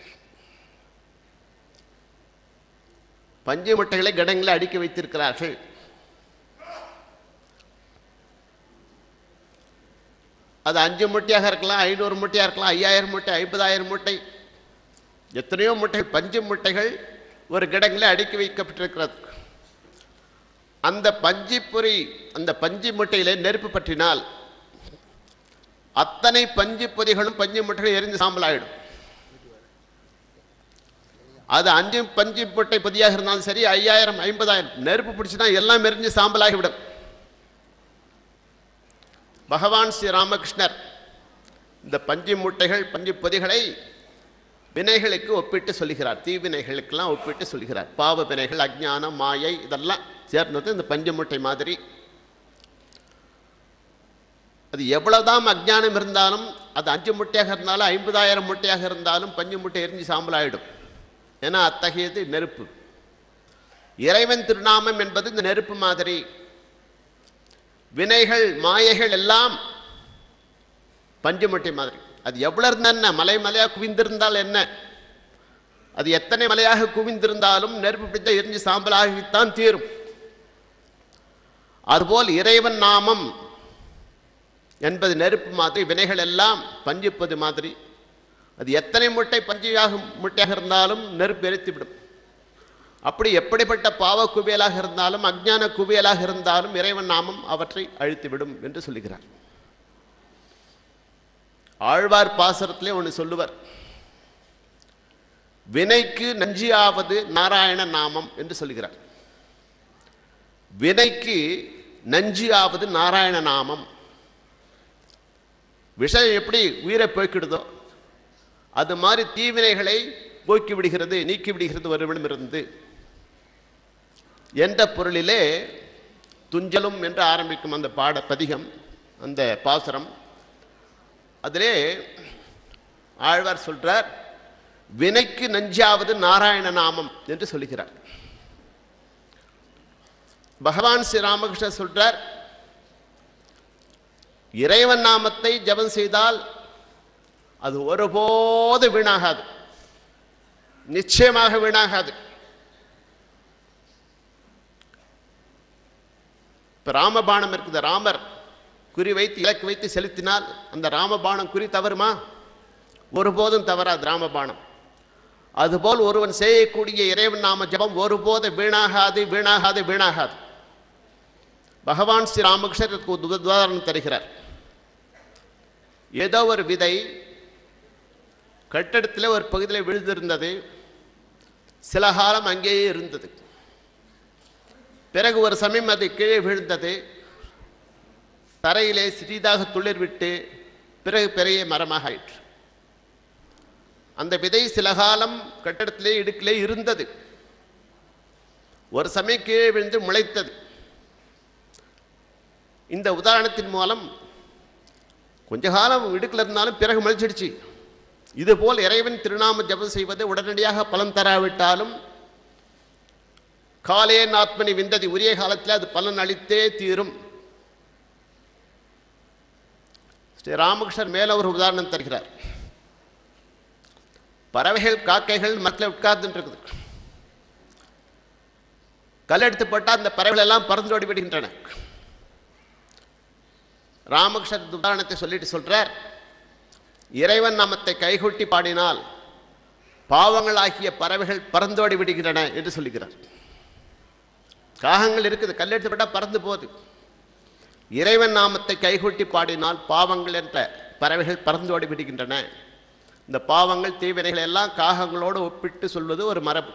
பஞ்சு மூட்டைகளை கிடங்கில் அடுக்கி வைத்திருக்கிறார்கள் அது அஞ்சு மூட்டையாக இருக்கலாம் ஐநூறு மூட்டையாக இருக்கலாம் ஐயாயிரம் மூட்டை ஐம்பதாயிரம் மூட்டை எத்தனையோ மூட்டைகள் பஞ்சு மூட்டைகள் ஒரு கிடங்கில் அடுக்கி வைக்கப்பட்டிருக்கிறது அந்த பஞ்சிப்பொறி அந்த பஞ்சு மூட்டையிலே நெருப்பு பற்றினால் அத்தனை பஞ்சு பொதிகளும் பஞ்சு மூட்டைகளும் எரிந்து சாம்பல் ஆகிடும் அது அஞ்சு பஞ்சு மூட்டை பொதியாக இருந்தாலும் சரி ஐயாயிரம் ஐம்பதாயிரம் நெருப்பு பிடிச்சினா எல்லாம் எரிஞ்சு சாம்பலாகிவிடும் பகவான் ஸ்ரீ ராமகிருஷ்ணர் இந்த பஞ்சு மூட்டைகள் பஞ்சு பொதிகளை வினைகளுக்கு ஒப்பிட்டு சொல்கிறார் தீவினைகளுக்கெல்லாம் ஒப்பிட்டு சொல்கிறார் பாவ வினைகள் அஜ்ஞானம் மாயை இதெல்லாம் சேர்ந்தது இந்த பஞ்சு மூட்டை மாதிரி அது எவ்வளவுதான் அஜ்ஞானம் இருந்தாலும் அது அஞ்சு முட்டையாக இருந்தாலும் ஐம்பதாயிரம் முட்டையாக இருந்தாலும் பஞ்சு முட்டை எரிஞ்சு சாம்பலாயிடும் ஏன்னா அத்தகையது நெருப்பு இறைவன் திருநாமம் என்பது இந்த நெருப்பு மாதிரி வினைகள் மாயைகள் எல்லாம் பஞ்சு முட்டை மாதிரி அது எவ்வளவு இருந்தா என்ன மலை மலையாக குவிந்திருந்தால் என்ன அது எத்தனை மலையாக குவிந்திருந்தாலும் நெருப்பு பிடித்த எரிஞ்சு சாம்பலாகித்தான் தீரும் அதுபோல் இறைவன் நாமம் என்பது நெருப்பு மாதிரி வினைகள் எல்லாம் பஞ்சிப்பது மாதிரி அது எத்தனை முட்டை பஞ்சியாக முட்டையாக இருந்தாலும் நெருப்பு எரித்துவிடும் அப்படி எப்படிப்பட்ட பாவ குவியலாக இருந்தாலும் அஜ்ஞான குவியலாக இருந்தாலும் இறைவன் நாமம் அவற்றை அழித்துவிடும் என்று சொல்லுகிறார் ஆழ்வார் பாசரத்திலே ஒன்று சொல்லுவார் வினைக்கு நஞ்சியாவது நாராயண நாமம் என்று சொல்லுகிறார் வினைக்கு நஞ்சியாவது நாராயண நாமம் விஷயம் எப்படி உயிரை போய்க்கிடுதோ அது மாதிரி தீவினைகளை போக்கி விடுகிறது நீக்கி விடுகிறது ஒருவனிடமிருந்து என்ற பொருளிலே துஞ்சலும் என்று ஆரம்பிக்கும் அந்த பாட பதிகம் அந்த பாசுரம் அதிலே ஆழ்வார் சொல்றார் வினைக்கு நஞ்சாவது நாராயண நாமம் என்று சொல்லுகிறார் பகவான் ஸ்ரீ ராமகிருஷ்ணர் சொல்றார் இறைவன் நாமத்தை ஜபம் செய்தால் அது ஒருபோது வீணாகாது நிச்சயமாக வீணாகாது இப்ப ராமபாணம் இருக்குது ராமர் குறி வைத்து இலக்கு வைத்து செலுத்தினால் அந்த ராமபாணம் குறி தவறுமா ஒருபோதும் தவறாது ராமபாணம் அதுபோல் ஒருவன் செய்யக்கூடிய இறைவன் நாம ஜபம் ஒருபோது வீணாகாது வீணாகாது வீணாகாது பகவான் ஸ்ரீ ராமகிருஷ்ணருக்கு ஒரு உதாரணம் தருகிறார் ஏதோ ஒரு விதை கட்டடத்தில் ஒரு பகுதியில் விழுந்திருந்தது சில காலம் அங்கேயே இருந்தது பிறகு ஒரு சமயம் அது கீழே விழுந்தது தரையிலே சிறிதாக துளிர் விட்டு பிறகு பெரிய மரமாக ஆயிற்று அந்த விதை சில காலம் கட்டடத்திலே இடுக்கிலே இருந்தது ஒரு சமயம் கீழே விழுந்து முளைத்தது இந்த உதாரணத்தின் மூலம் கொஞ்ச காலம் இடுக்கில் இருந்தாலும் பிறகு முளைச்சிடுச்சு இதுபோல் இறைவன் திருநாம ஜபம் செய்வது உடனடியாக பலன் தராவிட்டாலும் காலே நாத்மனி விந்ததி உரிய காலத்தில் அது பலன் அளித்தே தீரும் ஸ்ரீ ராமகிருஷ்ணர் மேல ஒரு உதாரணம் தருகிறார் பறவைகள் காக்கைகள் மரத்தில் உட்கார்ந்துட்டு இருக்குது கல் எடுத்து போட்டால் அந்த பறவைகள் எல்லாம் பறந்தோடி விடுகின்றன ராமகிருஷ்ணர் உதாரணத்தை சொல்லிட்டு சொல்றார் இறைவன் நாமத்தை கைகொட்டி பாடினால் பாவங்கள் ஆகிய பறவைகள் பறந்தோடி விடுகின்றன என்று சொல்லுகிறார் காகங்கள் இருக்குது கல்லெடுத்து விட்டால் பறந்து போகுது இறைவன் நாமத்தை கைகொட்டி பாடினால் பாவங்கள் என்ற பறவைகள் பறந்தோடி விடுகின்றன இந்த பாவங்கள் தீவினைகள் எல்லாம் காகங்களோடு ஒப்பிட்டு சொல்வது ஒரு மரபு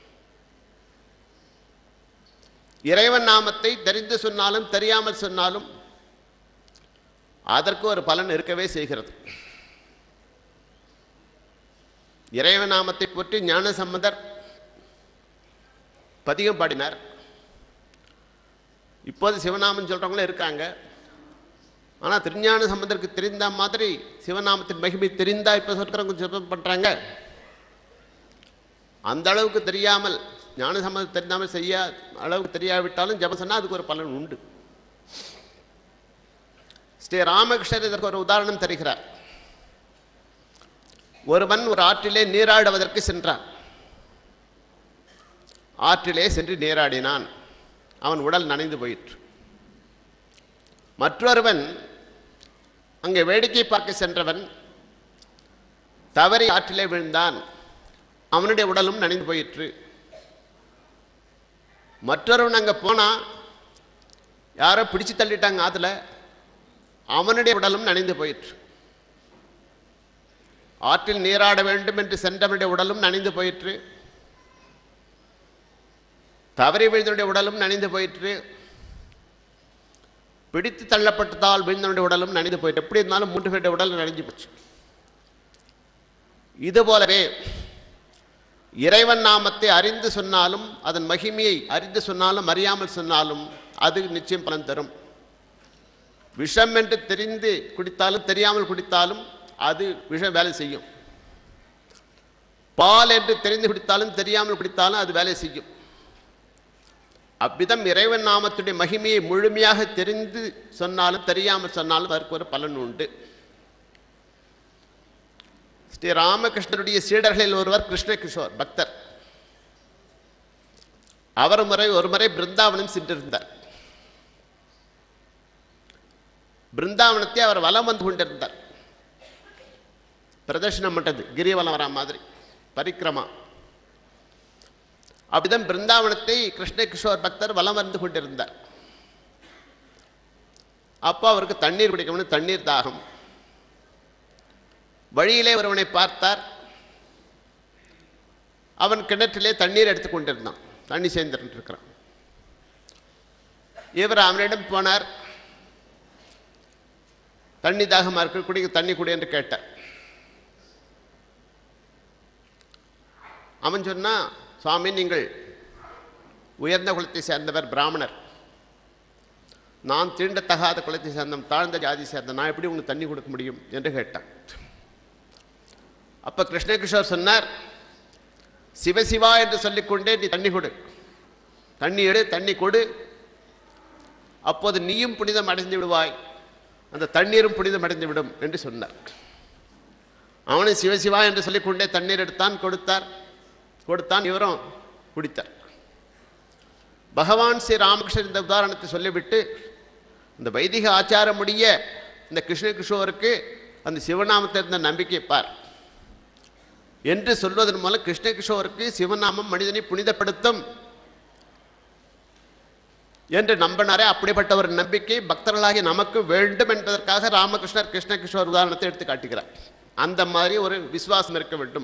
இறைவன் நாமத்தை தெரிந்து சொன்னாலும் தெரியாமல் சொன்னாலும் அதற்கு ஒரு பலன் இருக்கவே செய்கிறது இறைவன் நாமத்தை பற்றி ஞான சம்பந்தர் பதிகம் பாடினார் இப்போது சிவநாமம் சொல்கிறவங்களும் இருக்காங்க ஆனால் திருஞான சம்பந்தருக்கு தெரிந்த மாதிரி சிவநாமத்தின் மகிமை தெரிந்தா இப்போ சொல்கிறவங்க ஜெபம் பண்ணுறாங்க அந்த அளவுக்கு தெரியாமல் ஞான சம்பந்தம் தெரியாமல் செய்ய அளவுக்கு தெரியாவிட்டாலும் ஜெபம் சொன்னால் அதுக்கு ஒரு பலன் உண்டு ஸ்ரீ ராமகிருஷ்ணர் இதற்கு ஒரு உதாரணம் தருகிறார் ஒருவன் ஒரு ஆற்றிலே நீராடுவதற்கு சென்றான் ஆற்றிலே சென்று நீராடினான் அவன் உடல் நனைந்து போயிற்று மற்றொருவன் அங்கே வேடிக்கை பார்க்க சென்றவன் தவறி ஆற்றிலே விழுந்தான் அவனுடைய உடலும் நனைந்து போயிற்று மற்றொருவன் அங்கே போனான் யாரோ பிடிச்சு தள்ளிட்டாங்க ஆற்றுல அவனுடைய உடலும் நனைந்து போயிற்று ஆற்றில் நீராட வேண்டும் என்று சென்றவனுடைய உடலும் நனைந்து போயிற்று தவறி விழுந்தனுடைய உடலும் நனைந்து போயிற்று பிடித்து தள்ளப்பட்டதால் விழுந்தனுடைய உடலும் நனைந்து போயிற்று எப்படி இருந்தாலும் மூன்று பேருடைய உடல் நனைஞ்சு போச்சு இது போலவே இறைவன் நாமத்தை அறிந்து சொன்னாலும் அதன் மகிமையை அறிந்து சொன்னாலும் அறியாமல் சொன்னாலும் அது நிச்சயம் பலன் தரும் விஷம் என்று தெரிந்து குடித்தாலும் தெரியாமல் குடித்தாலும் அது விஷம் வேலை செய்யும் பால் என்று தெரிந்து குடித்தாலும் தெரியாமல் குடித்தாலும் அது வேலை செய்யும் அவ்விதம் இறைவன் நாமத்துடைய மகிமையை முழுமையாக தெரிந்து சொன்னாலும் தெரியாமல் சொன்னாலும் அதற்கு ஒரு பலன் உண்டு ஸ்ரீ ராமகிருஷ்ணருடைய சீடர்களில் ஒருவர் கிருஷ்ண கிஷோர் பக்தர் அவர் முறை ஒரு முறை பிருந்தாவனம் சென்றிருந்தார் பிருந்தாவனத்தை அவர் வலம் வந்து கொண்டிருந்தார் பிரதர்ஷனம் பண்ணது கிரிவலம் வரா மாதிரி பரிக்கிரமா அப்படிதான் பிருந்தாவனத்தை கிருஷ்ண கிஷோர் பக்தர் வலம் வந்து கொண்டிருந்தார் அப்போ அவருக்கு தண்ணீர் குடிக்கணும்னு தண்ணீர் தாகம் வழியிலே ஒருவனை பார்த்தார் அவன் கிணற்றிலே தண்ணீர் எடுத்து கொண்டிருந்தான் தண்ணி சேர்ந்துட்டு இருக்கிறான் இவர் அவனிடம் போனார் தண்ணி தாகமாக இருக்கு குடிக்க தண்ணி குடி என்று கேட்டார் அவன் சொன்னா சுவாமி நீங்கள் உயர்ந்த குலத்தை சேர்ந்தவர் பிராமணர் நான் தீண்டத்தகாத குலத்தை சேர்ந்தவன் தாழ்ந்த ஜாதி சேர்ந்த நான் எப்படி உங்களுக்கு தண்ணி கொடுக்க முடியும் என்று கேட்டான் அப்ப கிருஷ்ணகிஷோர் சொன்னார் சிவசிவா என்று சொல்லிக்கொண்டே நீ தண்ணி கொடு தண்ணி எடு தண்ணி கொடு அப்போது நீயும் புனிதம் அடைந்து விடுவாய் அந்த தண்ணீரும் புனிதம் அடைந்து விடும் என்று சொன்னார் அவனும் சிவசிவா என்று சொல்லிக்கொண்டே தண்ணீர் எடுத்தான் கொடுத்தார் கொடுத்தான் இவரும் குடித்தார் பகவான் ஸ்ரீ ராமகிருஷ்ணன் இந்த உதாரணத்தை சொல்லிவிட்டு இந்த வைதிக ஆச்சாரம் முடிய இந்த கிருஷ்ண கிஷோருக்கு அந்த சிவநாமத்தை இருந்த நம்பிக்கை பார் என்று சொல்வதன் மூலம் கிருஷ்ண கிஷோருக்கு சிவநாமம் மனிதனை புனிதப்படுத்தும் என்று நம்பினாரே அப்படிப்பட்ட ஒரு நம்பிக்கை பக்தர்களாகி நமக்கு வேண்டும் என்பதற்காக ராமகிருஷ்ணர் கிருஷ்ண கிஷோர் உதாரணத்தை எடுத்து காட்டுகிறார் அந்த மாதிரி ஒரு விசுவாசம் இருக்க வேண்டும்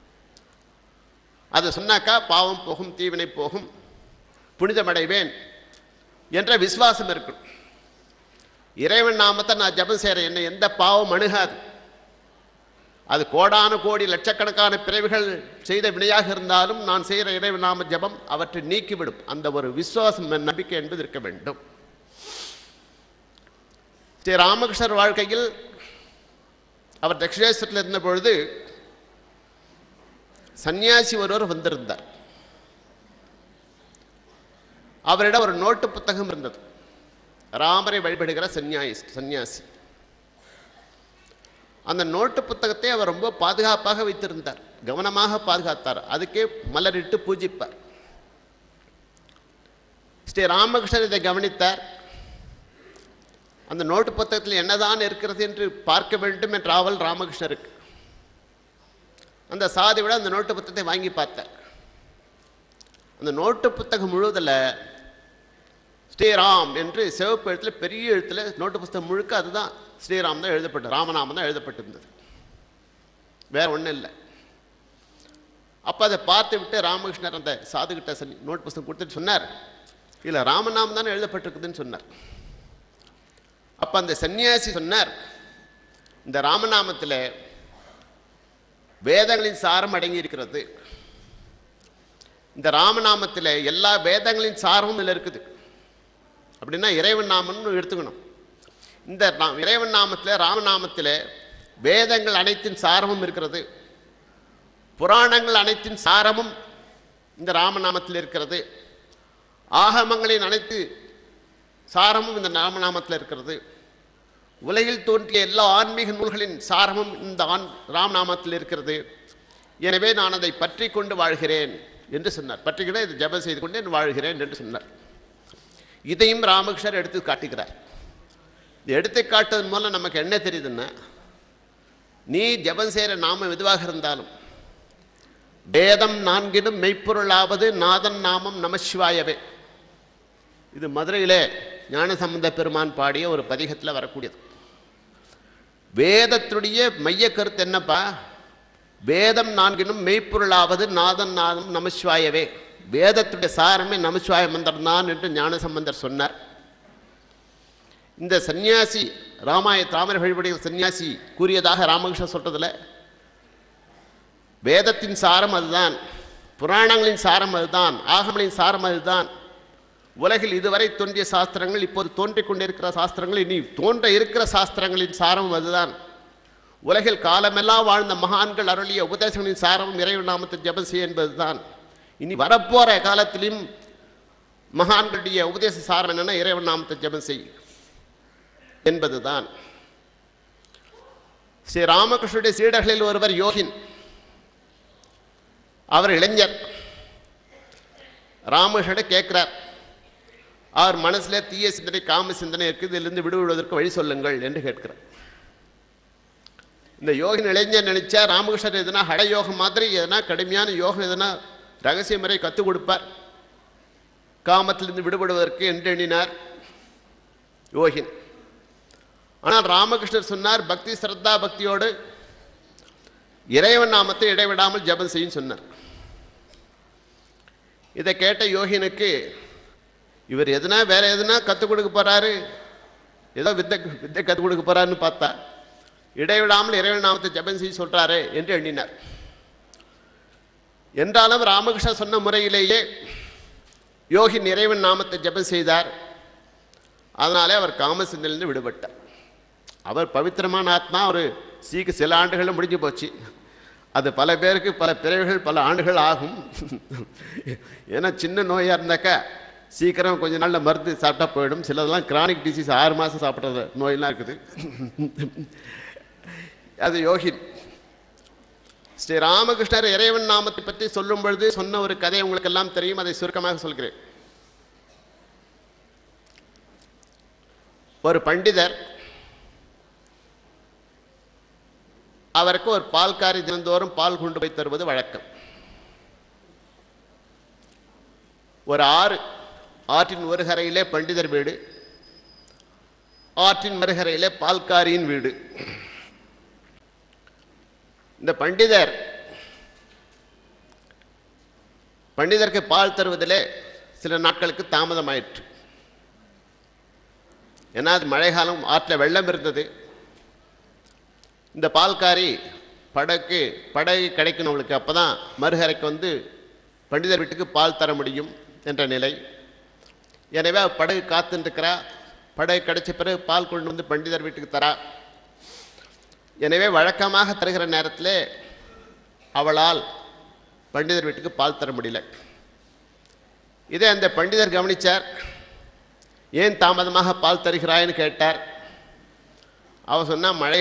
அதை சொன்னாக்கா பாவம் போகும் தீவினை போகும் புனிதமடைவேன் என்ற விசுவாசம் இருக்கும் இறைவன் நாமத்தை நான் ஜபம் செய்கிறேன் என்னை எந்த பாவம் அணுகாது அது கோடான கோடி லட்சக்கணக்கான பிறவிகள் செய்த வினையாக இருந்தாலும் நான் செய்கிற இறைவன் நாம ஜபம் அவற்றை நீக்கிவிடும் அந்த ஒரு விசுவாசம் நம்பிக்கை என்பது இருக்க வேண்டும் ஸ்ரீ ராமகிருஷ்ணர் வாழ்க்கையில் அவர் தட்சிணேஸ்வரத்தில் இருந்த பொழுது சன்னியாசி ஒருவர் வந்திருந்தார் அவரிடம் ஒரு நோட்டு புத்தகம் இருந்தது ராமரை வழிபடுகிற சன்னியாசி சன்னியாசி அந்த நோட்டு புத்தகத்தை அவர் ரொம்ப பாதுகாப்பாக வைத்திருந்தார் கவனமாக பாதுகாத்தார் அதுக்கே மலரிட்டு பூஜிப்பார் ஸ்ரீ ராமகிருஷ்ணர் இதை கவனித்தார் அந்த நோட்டு புத்தகத்தில் என்னதான் இருக்கிறது என்று பார்க்க வேண்டும் என்ற ஆவல் ராமகிருஷ்ணருக்கு அந்த சாதி விட அந்த நோட்டு புத்தகத்தை வாங்கி பார்த்தார் அந்த நோட்டு புத்தகம் முழுவதில் ஸ்ரீராம் என்று சிவப்பு எழுத்தில் பெரிய எழுத்தில் நோட்டு புத்தகம் முழுக்க அதுதான் ஸ்ரீராம் தான் எழுதப்பட்டது ராமநாமம் தான் எழுதப்பட்டிருந்தது வேற ஒன்றும் இல்லை அப்போ அதை பார்த்து விட்டு ராமகிருஷ்ணர் அந்த சாதுகிட்ட சொல்லி நோட் புத்தகம் கொடுத்துட்டு சொன்னார் இல்லை ராமநாமம் தானே எழுதப்பட்டிருக்குதுன்னு சொன்னார் அப்போ அந்த சன்னியாசி சொன்னார் இந்த ராமநாமத்தில் வேதங்களின் சாரம் அடங்கி இருக்கிறது இந்த ராமநாமத்தில் எல்லா வேதங்களின் சாரமும் இதில் இருக்குது அப்படின்னா இறைவன் நாமம்னு எடுத்துக்கணும் இந்த நா- இறைவன் நாமத்தில் ராமநாமத்தில் வேதங்கள் அனைத்தின் சாரமும் இருக்கிறது புராணங்கள் அனைத்தின் சாரமும் இந்த ராமநாமத்தில் இருக்கிறது ஆகமங்களின் அனைத்து சாரமும் இந்த ராமநாமத்தில் இருக்கிறது உலகில் தோன்றிய எல்லா ஆன்மீக நூல்களின் சாரமும் இந்த ஆண் ராமநாமத்தில் இருக்கிறது எனவே நான் அதை பற்றி கொண்டு வாழ்கிறேன் என்று சொன்னார் பற்றிக்கிட இது ஜெபம் செய்து கொண்டு நான் வாழ்கிறேன் என்று சொன்னார் இதையும் ராமகிருஷ்ணர் எடுத்து காட்டுகிறார் இது எடுத்து காட்டுவதன் மூலம் நமக்கு என்ன தெரியுதுன்னா நீ ஜெபம் செய்கிற நாமம் எதுவாக இருந்தாலும் வேதம் நான்கிடும் மெய்ப்பொருளாவது நாதன் நாமம் நமசிவாயவே இது மதுரையிலே ஞானசம்பந்த பெருமான் பாடிய ஒரு பதிகத்தில் வரக்கூடியது வேதத்துடைய மைய கருத்து என்னப்பா வேதம் நான்கினும் மெய்ப்பொருளாவது நாதன் நாதம் நமசிவாயவே வேதத்துடைய சாரமே நமசிவாய மந்திரம் தான் என்று ஞானசம்பந்தர் சொன்னார் இந்த சந்நியாசி ராமாய தாமரை வழிபடுகிற சந்நியாசி கூறியதாக ராமகிருஷ்ணன் சொல்றதுல வேதத்தின் சாரம் அதுதான் புராணங்களின் சாரம் அதுதான் ஆகமங்களின் சாரம் அதுதான் உலகில் இதுவரை தோன்றிய சாஸ்திரங்கள் இப்போது தோன்றிக் கொண்டிருக்கிற சாஸ்திரங்கள் இனி தோன்ற இருக்கிற சாஸ்திரங்களின் சாரம் அதுதான் உலகில் காலமெல்லாம் வாழ்ந்த மகான்கள் அருளிய உபதேசங்களின் சாரம் இறைவன் நாமத்தை ஜெபம் செய்ய என்பதுதான் இனி வரப்போற காலத்திலும் மகான்களுடைய உபதேச சாரம் என்னன்னா இறைவன் நாமத்தை ஜெபம் செய் என்பதுதான் ஸ்ரீ ராமகிருஷ்ணனுடைய சீடர்களில் ஒருவர் யோகின் அவர் இளைஞர் ராமகிருஷ்ணன் கேட்கிறார் அவர் மனசுல தீய சிந்தனை காம சிந்தனை இருக்குது இதிலிருந்து விடுவிடுவதற்கு வழி சொல்லுங்கள் என்று கேட்கிறார் இந்த யோகின் இளைஞர் நினைச்சா ராமகிருஷ்ணர் எதுனா ஹடயோகம் மாதிரி எதனா கடுமையான யோகம் எதனா ரகசிய முறை கற்றுக் கொடுப்பார் காமத்திலிருந்து விடுபடுவதற்கு என்று எண்ணினார் யோகின் ஆனால் ராமகிருஷ்ணர் சொன்னார் பக்தி சிரத்தா பக்தியோடு இறைவன் நாமத்தை இடைவிடாமல் ஜெபம் செய்யும் சொன்னார் இதை கேட்ட யோகினுக்கு இவர் எதுனா வேற எதுனா கற்றுக் கொடுக்க போறாரு ஏதோ வித்தை வித்தை கற்றுக் கொடுக்க போறாருன்னு பார்த்தா இடைவிடாமல் இறைவன் நாமத்தை ஜெபம் செய்ய சொல்றாரு என்று எண்ணினார் என்றாலும் ராமகிருஷ்ணர் சொன்ன முறையிலேயே யோகின் இறைவன் நாமத்தை ஜெபம் செய்தார் அதனாலே அவர் காமசிந்திலிருந்து விடுபட்டார் அவர் பவித்திரமான ஆத்மா ஒரு சீக்கு சில ஆண்டுகளும் முடிஞ்சு போச்சு அது பல பேருக்கு பல பிறவிகள் பல ஆண்டுகள் ஆகும் ஏன்னா சின்ன நோயாக இருந்தாக்கா சீக்கிரம் கொஞ்ச நாளில் மருந்து சாப்பிட்டா போயிடும் சிலதெல்லாம் கிரானிக் டிசீஸ் ஆறு மாதம் சாப்பிட்ற நோயெல்லாம் இருக்குது அது யோகின் ஸ்ரீ ராமகிருஷ்ணர் இறைவன் நாமத்தை பற்றி சொல்லும் பொழுது சொன்ன ஒரு கதை உங்களுக்கு எல்லாம் தெரியும் அதை சுருக்கமாக சொல்கிறேன் ஒரு பண்டிதர் அவருக்கு ஒரு பால்காரி தினந்தோறும் பால் கொண்டு போய் தருவது வழக்கம் ஒரு ஆறு ஆற்றின் ஒரு கரையிலே பண்டிதர் வீடு ஆற்றின் மறுகரையிலே பால்காரியின் வீடு இந்த பண்டிதர் பண்டிதருக்கு பால் தருவதிலே சில நாட்களுக்கு தாமதமாயிற்று ஏன்னா அது மழைக்காலம் ஆற்றில் வெள்ளம் இருந்தது இந்த பால்காரி படகு படகு கிடைக்கணும் அவளுக்கு அப்போ தான் மறுகரைக்கு வந்து பண்டிதர் வீட்டுக்கு பால் தர முடியும் என்ற நிலை எனவே அவ படகு காத்துருக்கிறா படகு கிடைச்ச பிறகு பால் கொண்டு வந்து பண்டிதர் வீட்டுக்கு தரா எனவே வழக்கமாக தருகிற நேரத்தில் அவளால் பண்டிதர் வீட்டுக்கு பால் தர முடியல இதை அந்த பண்டிதர் கவனிச்சார் ஏன் தாமதமாக பால் தருகிறாய்ன்னு கேட்டார் அவ சொன்னா மழை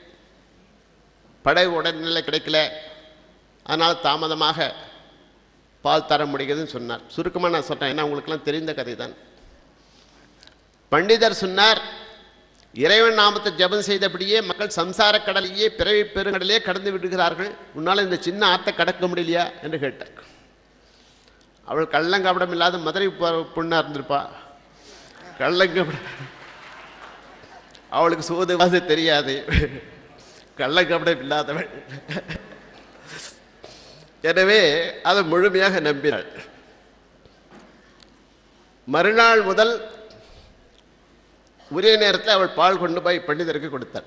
படகு உடல்நிலை கிடைக்கல அதனால் தாமதமாக பால் தர முடியுதுன்னு சொன்னார் சுருக்கமாக நான் சொல்கிறேன் ஏன்னா உங்களுக்கெல்லாம் தெரிந்த கதை தான் பண்டிதர் சொன்னார் இறைவன் நாமத்தை ஜெபம் செய்தபடியே மக்கள் சம்சார கடலையே பிறவி பெருங்கடலே கடந்து விடுகிறார்கள் உன்னால் இந்த சின்ன ஆத்தை கடக்க முடியலையா என்று கேட்டார் அவள் கள்ளங்கபடம் இல்லாத மதுரை பொ- பொண்ணா இருந்திருப்பா கள்ளங்கபடம் அவளுக்கு சூதுவாது தெரியாது கள்ளங்கபடம் இல்லாதவள் எனவே அதை முழுமையாக நம்பினாள் மறுநாள் முதல் உரிய நேரத்தில் அவள் பால் கொண்டு போய் பண்டிதருக்கு கொடுத்தாள்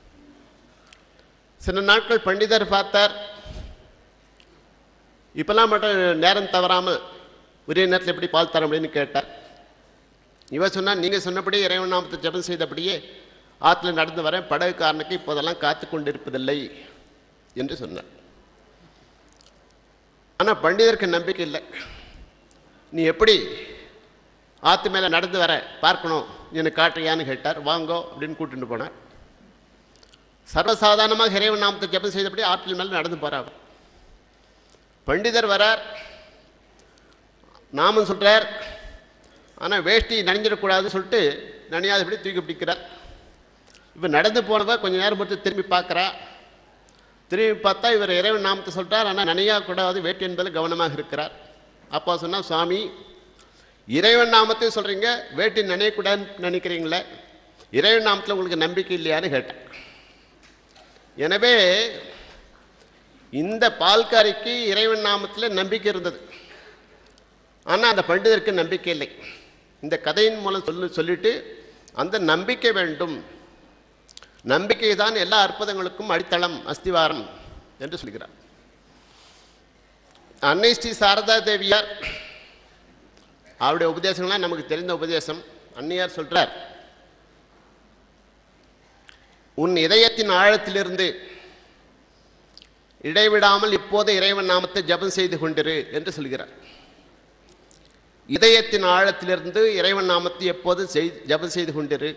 சில நாட்கள் பண்டிதர் பார்த்தார் இப்பெல்லாம் மட்டும் நேரம் தவறாமல் உரிய நேரத்தில் எப்படி பால் தர முடியும்னு கேட்டார் இவ சொன்னால் நீங்கள் சொன்னபடி இறைவன் நாமத்தை ஜெபம் செய்தபடியே ஆற்றுல நடந்து வரேன் படகுக்காரனுக்கு இப்போதெல்லாம் காத்து கொண்டிருப்பதில்லை என்று சொன்னார் ஆனால் பண்டிதருக்கு நம்பிக்கை இல்லை நீ எப்படி ஆற்று மேலே நடந்து வர பார்க்கணும் எனக்கு காட்டுறியான்னு கேட்டார் வாங்கோ அப்படின்னு கூட்டிட்டு போனார் சர்வசாதாரணமாக இறைவன் நாமத்தை ஜெபம் செய்தபடி ஆற்றில் மேலே நடந்து போறார் பண்டிதர் வரார் நாமம் சொல்றார் ஆனால் வேஷ்டி நனைஞ்சிடக்கூடாதுன்னு சொல்லிட்டு நனையாதபடி தூக்கி பிடிக்கிறார் இப்போ நடந்து போனவ கொஞ்ச நேரம் மட்டும் திரும்பி பார்க்குறா திரும்பி பார்த்தா இவர் இறைவன் நாமத்தை சொல்றார் ஆனால் நனையக்கூடாது வேட்டி என்பதில் கவனமாக இருக்கிறார் அப்பா சொன்னா சுவாமி இறைவன் நாமத்தை சொல்றீங்க வேட்டி நனையக்கூடாதுன்னு நினைக்கிறீங்களே இறைவன் நாமத்தில் உங்களுக்கு நம்பிக்கை இல்லையான்னு கேட்டேன் எனவே இந்த பால்காரிக்கு இறைவன் நாமத்தில் நம்பிக்கை இருந்தது ஆனால் அந்த பண்டிதருக்கு நம்பிக்கை இல்லை இந்த கதையின் மூலம் சொல்லு சொல்லிட்டு அந்த நம்பிக்கை வேண்டும் நம்பிக்கை தான் எல்லா அற்புதங்களுக்கும் அடித்தளம் அஸ்திவாரம் என்று சொல்கிறார் அன்னை ஸ்ரீ சாரதா தேவியார் அவருடைய உபதேசங்கள்லாம் நமக்கு தெரிந்த உபதேசம் அந்நியார் சொல்றார் உன் இதயத்தின் ஆழத்திலிருந்து இடைவிடாமல் இப்போது இறைவன் நாமத்தை ஜெபம் செய்து கொண்டிரு என்று சொல்கிறார் இதயத்தின் ஆழத்திலிருந்து இறைவன் நாமத்தை எப்போது செய் ஜெபம் செய்து கொண்டிரு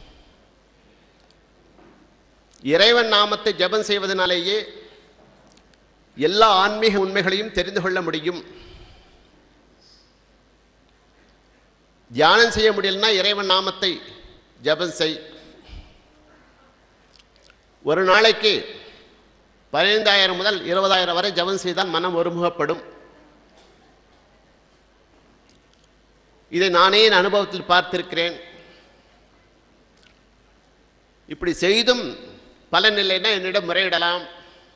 இறைவன் நாமத்தை ஜெபம் செய்வதனாலேயே எல்லா ஆன்மீக உண்மைகளையும் தெரிந்து கொள்ள முடியும் தியானம் செய்ய முடியலன்னா இறைவன் நாமத்தை ஜெபம் செய் ஒரு நாளைக்கு பதினைந்தாயிரம் முதல் இருபதாயிரம் வரை ஜெபம் செய்தால் மனம் ஒருமுகப்படும் இதை நானே என் அனுபவத்தில் பார்த்திருக்கிறேன் இப்படி செய்தும் பலன் இல்லைன்னா என்னிடம் முறையிடலாம்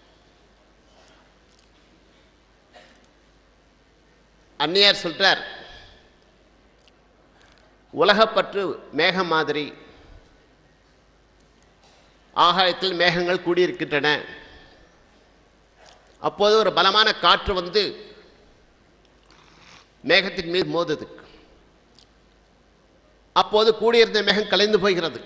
அந்நியார் சொல்றார் உலகப்பற்று மேகம் மாதிரி ஆகாயத்தில் மேகங்கள் கூடியிருக்கின்றன அப்போது ஒரு பலமான காற்று வந்து மேகத்தின் மீது மோதுது அப்போது கூடியிருந்த மேகம் கலைந்து போகிறது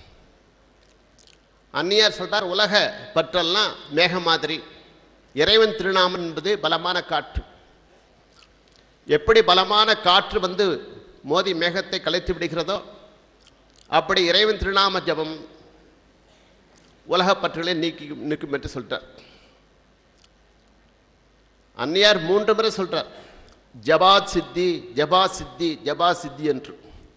அந்நியார் சொல்றார் உலக பற்றெல்லாம் மேகம் மாதிரி இறைவன் திருநாமம் என்பது பலமான காற்று எப்படி பலமான காற்று வந்து மோதி மேகத்தை கலைத்து விடுகிறதோ அப்படி இறைவன் திருநாம ஜபம் உலகப் பற்றுகளை நீக்கி நிற்கும் என்று சொல்றார் அந்நியார் மூன்று முறை சொல்றார் ஜபா சித்தி ஜபா சித்தி ஜபா சித்தி என்று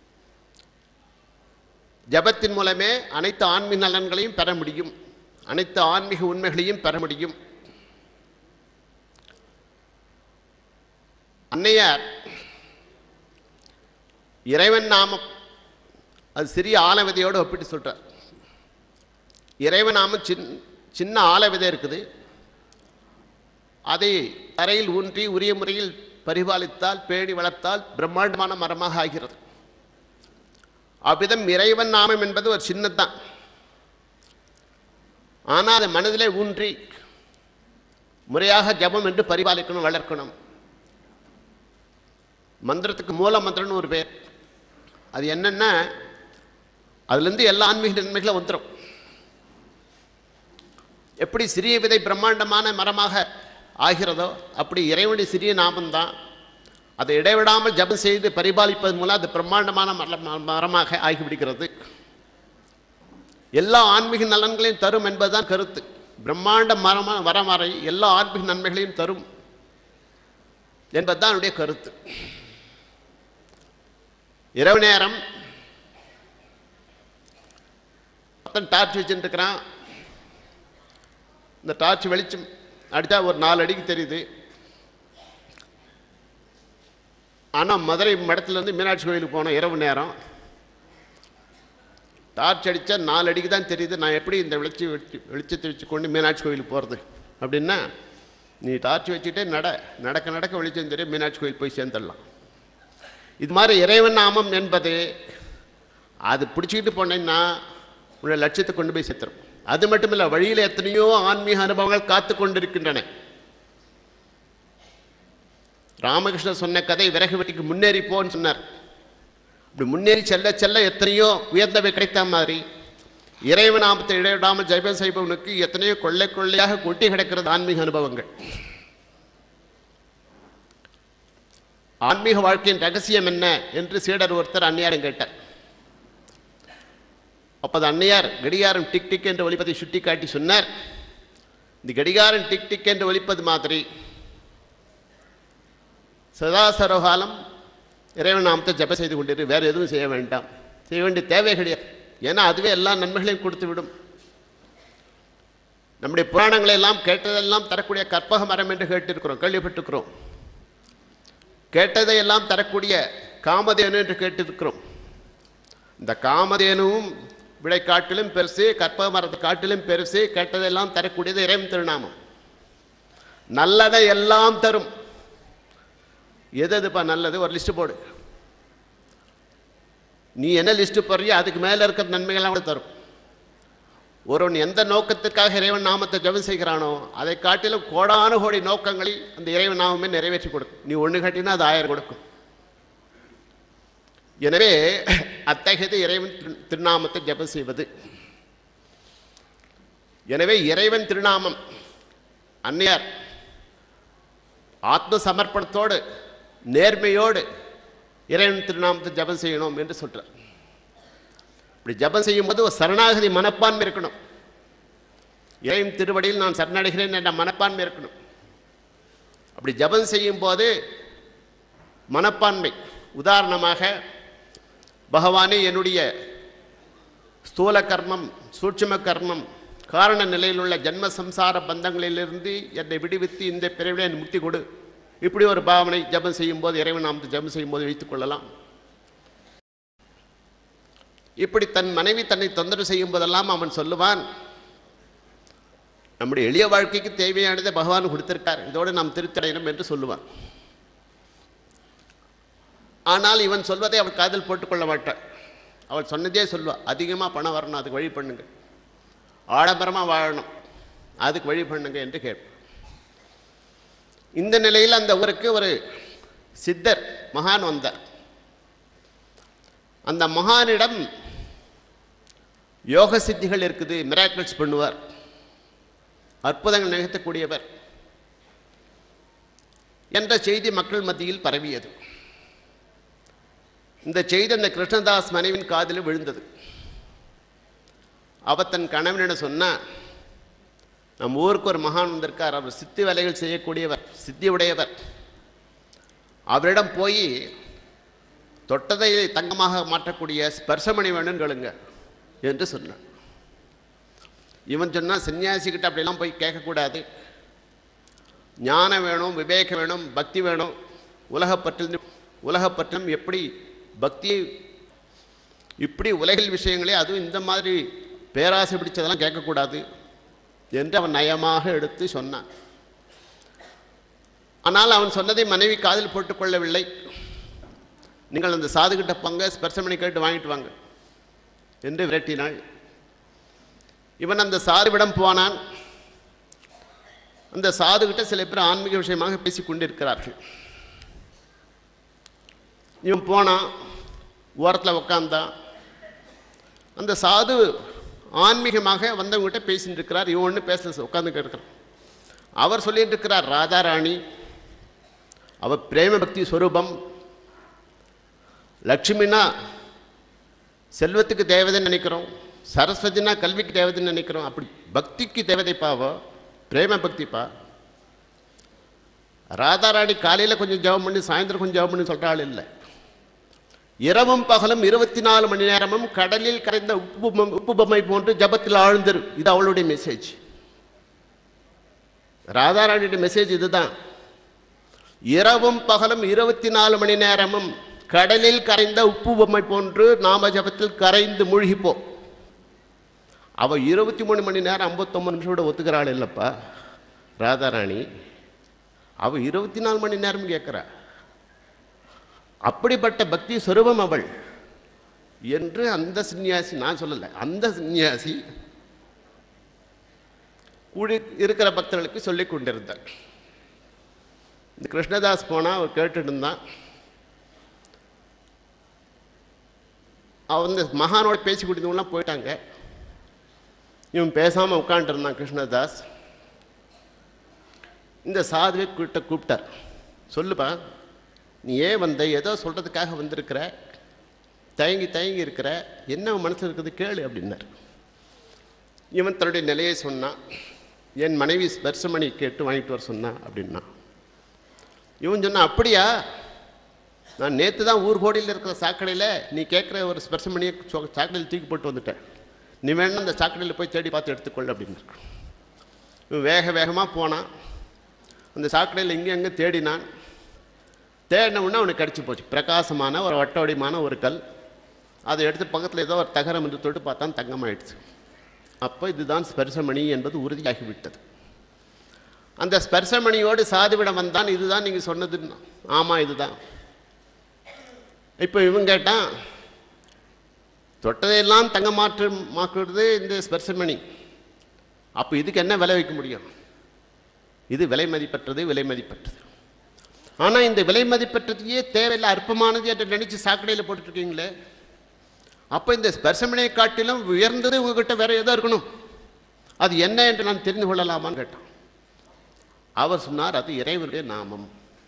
ஜபத்தின் மூலமே அனைத்து ஆன்மீக நலன்களையும் பெற முடியும் அனைத்து ஆன்மீக உண்மைகளையும் பெற முடியும் அன்னையார் இறைவன் நாமம் அது சிறிய ஆலவிதையோடு ஒப்பிட்டு சொல்றார் இறைவன் நாமம் சின் சின்ன ஆலவிதை இருக்குது அதை தரையில் ஊன்றி உரிய முறையில் பரிபாலித்தால் பேணி வளர்த்தால் பிரம்மாண்டமான மரமாக ஆகிறது அவ்விதம் இறைவன் நாமம் என்பது ஒரு சின்னத்தான் ஆனால் அதை மனதிலே ஊன்றி முறையாக ஜபம் என்று பரிபாலிக்கணும் வளர்க்கணும் மந்திரத்துக்கு மூல மந்திரம்னு ஒரு பேர் அது என்னன்னா அதுலேருந்து எல்லா ஆன்மீக நன்மைகளும் வந்துடும் எப்படி சிறிய விதை பிரம்மாண்டமான மரமாக ஆகிறதோ அப்படி இறைவனுடைய சிறிய நாமம்தான் அதை இடைவிடாமல் ஜபம் செய்து பரிபாலிப்பதன் மூலம் அது பிரம்மாண்டமான மர- மரமாக ஆகிவிடுகிறது எல்லா ஆன்மீக நலன்களையும் தரும் என்பதுதான் கருத்து பிரம்மாண்ட மரமான வரமறை எல்லா ஆன்மீக நன்மைகளையும் தரும் என்பதுதான் என்னுடைய கருத்து இரவு நேரம் ஒருத்தன் டார்ச் வச்சுட்டு இருக்கிறான் இந்த டார்ச் வெளிச்சம் அடித்தா ஒரு நாலு அடிக்கு தெரியுது ஆனால் மதுரை மடத்துலேருந்து மீனாட்சி கோயிலுக்கு போனோம் இரவு நேரம் டார்ச் அடித்தா நாலு அடிக்கு தான் தெரியுது நான் எப்படி இந்த வெளிச்சி வெளிச்சி வெளிச்சத்தை வச்சு கொண்டு மீனாட்சி கோயிலுக்கு போகிறது அப்படின்னா நீ டார்ச் வச்சுட்டே நட நடக்க நடக்க வெளிச்சம் தெரியும் மீனாட்சி கோயில் போய் சேர்ந்துடலாம் இது மாதிரி இறைவன் நாமம் என்பது அது பிடிச்சிக்கிட்டு போனேன்னா உன்னுடைய லட்சியத்தை கொண்டு போய் சேர்த்துரும் அது மட்டும் இல்லை வழியில் எத்தனையோ ஆன்மீக அனுபவங்கள் காத்து கொண்டிருக்கின்றன ராமகிருஷ்ணர் சொன்ன கதை விறகு வெட்டிக்கு முன்னேறி போன்னு சொன்னார் இப்படி முன்னேறி செல்ல செல்ல எத்தனையோ உயர்ந்தவை கிடைத்த மாதிரி இறைவன் நாமத்தை இடைவிடாமல் ஜெபம் செய்பவனுக்கு எத்தனையோ கொள்ளை கொள்ளையாக கொட்டி கிடக்கிறது ஆன்மீக அனுபவங்கள் ஆன்மீக வாழ்க்கையின் ரகசியம் என்ன என்று சீடர் ஒருத்தர் அந்நியாரம் கேட்டார் அப்போது அன்னையார் கடிகாரம் டிக் டிக் என்று ஒலிப்பதை சுட்டி காட்டி சொன்னார் இந்த கடிகாரம் டிக் டிக் என்று ஒலிப்பது மாதிரி சதா சர்வகாலம் இறைவன் நாமத்தை ஜெபம் செய்து கொண்டிரு வேறு எதுவும் செய்ய வேண்டாம் செய்ய வேண்டிய தேவை கிடையாது ஏன்னா அதுவே எல்லா நன்மைகளையும் கொடுத்து விடும் நம்முடைய புராணங்களை எல்லாம் கேட்டதெல்லாம் தரக்கூடிய கற்பக மரம் என்று கேட்டிருக்கிறோம் கேள்விப்பட்டிருக்கிறோம் கேட்டதை எல்லாம் தரக்கூடிய காமதேனு என்று கேட்டிருக்கிறோம் இந்த காமதேனுவும் விடை காட்டிலும் பெருசு கற்பக மரத்தை காட்டிலும் பெருசு கேட்டதெல்லாம் தரக்கூடியது இறைவன் திருநாமம் நல்லதை எல்லாம் தரும் எது எதுப்பா நல்லது ஒரு லிஸ்ட்டு போடு நீ என்ன லிஸ்ட்டு போடுறியோ அதுக்கு மேலே இருக்கிற நன்மைகள்லாம் கூட தரும் ஒருவன் எந்த நோக்கத்துக்காக இறைவன் நாமத்தை ஜெபம் செய்கிறானோ அதை காட்டிலும் கோடான கோடி நோக்கங்களை அந்த இறைவன் நாமமே நிறைவேற்றி கொடுக்கும் நீ ஒன்று கட்டினா அது ஆயிரம் கொடுக்கும் எனவே அத்தகையது இறைவன் திரு- திருநாமத்தை ஜெபம் செய்வது எனவே இறைவன் திருநாமம் அன்னையார் ஆத்ம சமர்ப்பணத்தோடு நேர்மையோடு இறைவன் திருநாமத்தை ஜெபம் செய்யணும் என்று சொல்றார் இப்படி ஜெபம் செய்யும்போது ஒரு சரணாகதி மனப்பான்மை இருக்கணும் இறைவன் திருவடியில் நான் சரணடைகிறேன் என்ற மனப்பான்மை இருக்கணும் அப்படி ஜெபம் செய்யும்போது மனப்பான்மை உதாரணமாக பகவானே என்னுடைய ஸ்தூல கர்மம் சூட்சும கர்மம் காரண நிலையில் உள்ள ஜன்ம சம்சார பந்தங்களிலிருந்து என்னை விடுவித்து இந்த பிறவிலே எனக்கு முக்தி கொடு இப்படி ஒரு பாவனை ஜெபம் செய்யும்போது இறைவன் நாமத்தை ஜெபம் செய்யும்போது வைத்துக் கொள்ளலாம் இப்படி தன் மனைவி தன்னை தொந்தரவு செய்யும் போதெல்லாம் அவன் சொல்லுவான் நம்முடைய எளிய வாழ்க்கைக்கு தேவையானதை பகவான் கொடுத்திருக்கார் இதோடு நாம் திருத்தடையணும் என்று சொல்லுவான் ஆனால் இவன் சொல்வதை அவள் காதில் போட்டுக்கொள்ள மாட்டாள் அவள் சொன்னதே சொல்வா அதிகமாக பணம் வரணும் அதுக்கு வழி பண்ணுங்க ஆடம்பரமாக வாழணும் அதுக்கு வழி பண்ணுங்க என்று கேட்பான் இந்த நிலையில் அந்த ஊருக்கு ஒரு சித்தர் மகான் வந்தார் அந்த மகானிடம் யோக சித்திகள் இருக்குது மிராக்கிள்ஸ் பண்ணுவார் அற்புதங்கள் நிகழ்த்தக்கூடியவர் என்ற செய்தி மக்கள் மத்தியில் பரவியது இந்த செய்தி அந்த கிருஷ்ணதாஸ் மனைவின் காதில் விழுந்தது அவ தன் கணவனிடம் சொன்னா நம்ம ஊருக்கு ஒரு மகான் வந்திருக்கார் அவர் சித்தி வேலைகள் செய்யக்கூடியவர் சித்தி உடையவர் அவரிடம் போய் தொட்டதை தங்கமாக மாற்றக்கூடிய ஸ்பர்சமணி வேணும்னு கேளுங்க என்று சொன்னான் இவன் சொன்னான் சன்னியாசிக்கிட்ட அப்படிலாம் போய் கேட்கக்கூடாது ஞானம் வேணும் விவேகம் வேணும் பக்தி வேணும் உலகப்பற்றில் உலகப்பற்றும் எப்படி பக்தி இப்படி உலகில் விஷயங்களே அதுவும் இந்த மாதிரி பேராசை பிடிச்சதெல்லாம் கேட்கக்கூடாது என்று அவன் நயமாக எடுத்து சொன்னான் ஆனால் அவன் சொன்னதை மனைவி காதில் போட்டுக்கொள்ளவில்லை நீங்கள் அந்த சாதுகிட்ட பங்க ஸ்பர்சமணி கேட்டு வாங்கிட்டு வாங்க என்று விரட்டினாள் இவன் அந்த சாதுவிடம் போனான் அந்த சாதுகிட்ட சில பேர் ஆன்மீக விஷயமாக பேசிக் கொண்டிருக்கிறார்கள் இவன் போனான் ஓரத்தில் உக்காந்தான் அந்த சாது ஆன்மீகமாக வந்தவங்ககிட்ட பேசிட்டு இருக்கிறார் இவன் ஒன்று பேசல உட்காந்து இருக்கிறான் அவர் சொல்லிட்டு இருக்கிறார் ராதாராணி அவ பிரேம பக்தி ஸ்வரூபம் லட்சுமினா செல்வத்துக்கு தேவதைன்னு நினைக்கிறோம் சரஸ்வதினா கல்விக்கு தேவதைன்னு நினைக்கிறோம் அப்படி பக்திக்கு தேவதைப்பாவோ பிரேம பக்திப்பா ராதாராணி காலையில் கொஞ்சம் ஜெபம் பண்ணி சாயந்தரம் கொஞ்சம் ஜெபம் பண்ணி சொல்கிற ஆள் இல்லை இரவும் பகலும் இருபத்தி நாலு மணி நேரமும் கடலில் கரைந்த உப்பு பொம்- உப்பு பொம்மை போன்று ஜபத்தில் ஆழ்ந்திரு இது அவளுடைய மெசேஜ் ராதாராணியுடைய மெசேஜ் இதுதான் இரவும் பகலும் இருபத்தி நாலு மணி நேரமும் கடலில் கரைந்த உப்பு பொம்மை போன்று நாம ஜபத்தில் கரைந்து மூழ்கிப்போ அவ இருபத்தி மூணு மணி நேரம் ஐம்பத்தொம்பது நிமிஷம் கூட ஒத்துக்கிறாள் இல்லைப்பா ராதாராணி அவ இருபத்தி நாலு மணி நேரம் கேட்குறா அப்படிப்பட்ட பக்தி சொரூபம் அவள் என்று அந்த சன்னியாசி நான் சொல்லலை அந்த சன்னியாசி கூடி இருக்கிற பக்தர்களுக்கு சொல்லிக் கொண்டிருந்தார் இந்த கிருஷ்ணதாஸ் போனால் அவர் கேட்டுட்டு இருந்தான் அவன் இந்த மகானோட பேசி கொடுத்தவங்களாம் போயிட்டாங்க இவன் பேசாமல் உட்காந்துருந்தான் கிருஷ்ணதாஸ் இந்த சாதுவை கூட்ட கூப்பிட்டார் சொல்லுப்பா நீ ஏன் வந்த ஏதோ சொல்கிறதுக்காக வந்திருக்கிற தயங்கி தயங்கி இருக்கிற என்ன உன் மனசில் இருக்குது கேளு அப்படின்னார் இவன் தன்னுடைய நிலையை சொன்னான் என் மனைவி ஸ்பர்சமணி கேட்டு வாங்கிட்டு வர சொன்னான் அப்படின்னா இவன் சொன்னான் அப்படியா நான் நேற்று தான் ஊர் கோடியில் இருக்கிற சாக்கடையில் நீ கேட்குற ஒரு ஸ்பர்சமணியை சோ- சாக்கடையில் தூக்கி போட்டு வந்துட்டேன் நீ வேணா அந்த சாக்கடையில் போய் தேடி பார்த்து எடுத்துக்கொள் அப்படின்னு இவன் வேக வேகமாக போனான் அந்த சாக்கடையில் இங்கே அங்கே தேடினான் தேடின உடனே அவனுக்கு கிடச்சி போச்சு பிரகாசமான ஒரு வட்டவடிமான ஒரு கல் அதை எடுத்து பக்கத்தில் ஏதோ ஒரு தகரம் என்று தொட்டு பார்த்தான் தங்கமாயிடுச்சு அப்போ இதுதான் ஸ்பர்சமணி என்பது உறுதியாகிவிட்டது அந்த ஸ்பர்சமணியோடு சாதுவிடம் வந்தான் இதுதான் நீங்கள் சொன்னது ஆமாம் இதுதான் இப்போ இவன் கேட்டான் தொட்டதையெல்லாம் தங்க மாற்று மாக்குறது இந்த ஸ்பர்சமணி அப்போ இதுக்கு என்ன விலை வைக்க முடியும் இது விலை மதிப்பற்றது விலை மதிப்பற்றது ஆனால் இந்த விலை மதிப்பற்றதையே தேவையில்லை அற்பமானது என்று நினைச்சு சாக்கடையில் போட்டுட்டு இருக்கீங்களே அப்போ இந்த ஸ்பர்சமனையை காட்டிலும் உயர்ந்தது உங்ககிட்ட வேற ஏதோ இருக்கணும் அது என்ன என்று நான் தெரிந்து கொள்ளலாமான்னு கேட்டான் அவர் சொன்னார் அது இறைவனுடைய நாமம்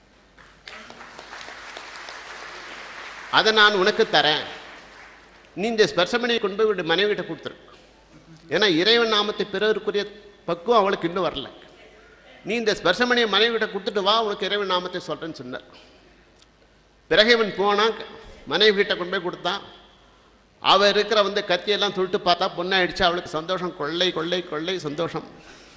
அதை நான் உனக்கு தரேன் நீ இந்த ஸ்பர்சமனையை கொண்டு போய் உன்னுடைய மனைவிகிட்ட கொடுத்துரு ஏன்னா இறைவன் நாமத்தை பிறருக்குரிய பக்குவம் அவளுக்கு இன்னும் வரல நீ இந்த ஸ்பர்சமணியை மனைவிகிட்ட கொடுத்துட்டு வா உனக்கு இறைவன் நாமத்தை சொல்கிறேன்னு சொன்னார் பிறகு இவன் போனான் மனைவி கிட்ட கொண்டு போய் கொடுத்தான் அவ இருக்கிற வந்து கத்தியெல்லாம் துட்டு பார்த்தா பொண்ணாயிடுச்சு அவளுக்கு சந்தோஷம் கொள்ளை கொள்ளை கொள்ளை சந்தோஷம்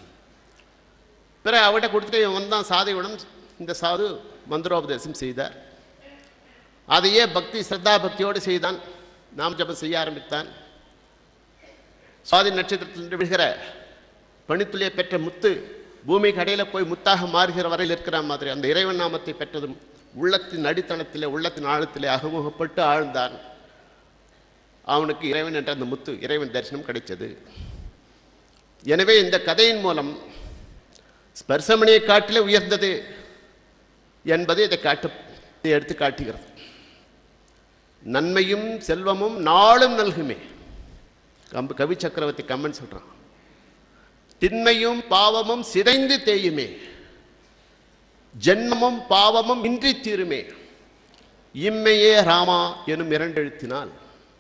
பிறகு அவகிட்ட கொடுத்துட்டு இவன் வந்தான் சாதியுடன் இந்த சாது மந்திரோபதேசம் செய்தார் அதையே பக்தி ஸ்ரத்தா பக்தியோடு செய்தான் நாம் ஜபம் செய்ய ஆரம்பித்தான் சுவாதி நட்சத்திரத்தில் விழுகிற பனித்துளியை பெற்ற முத்து பூமி கடையில் போய் முத்தாக மாறுகிற வரையில் இருக்கிற மாதிரி அந்த இறைவன் நாமத்தை பெற்றதும் உள்ளத்தின் அடித்தளத்திலே உள்ளத்தின் ஆழத்திலே அகமுகப்பட்டு ஆழ்ந்தான் அவனுக்கு இறைவன் என்ற அந்த முத்து இறைவன் தரிசனம் கிடைச்சது எனவே இந்த கதையின் மூலம் ஸ்பர்சமணியை காட்டிலே உயர்ந்தது என்பதை இதை காட்டு இதை எடுத்து காட்டுகிறது நன்மையும் செல்வமும் நாளும் நல்குமே கம்பு கவி சக்கரவர்த்தி கம்மன் சொல்றான் திண்மையும் பாவமும் சிதைந்து தேயுமே ஜென்மமும் பாவமும் இன்றி தீருமே இம்மையே ராமா எனும் இரண்டெழுத்தினால்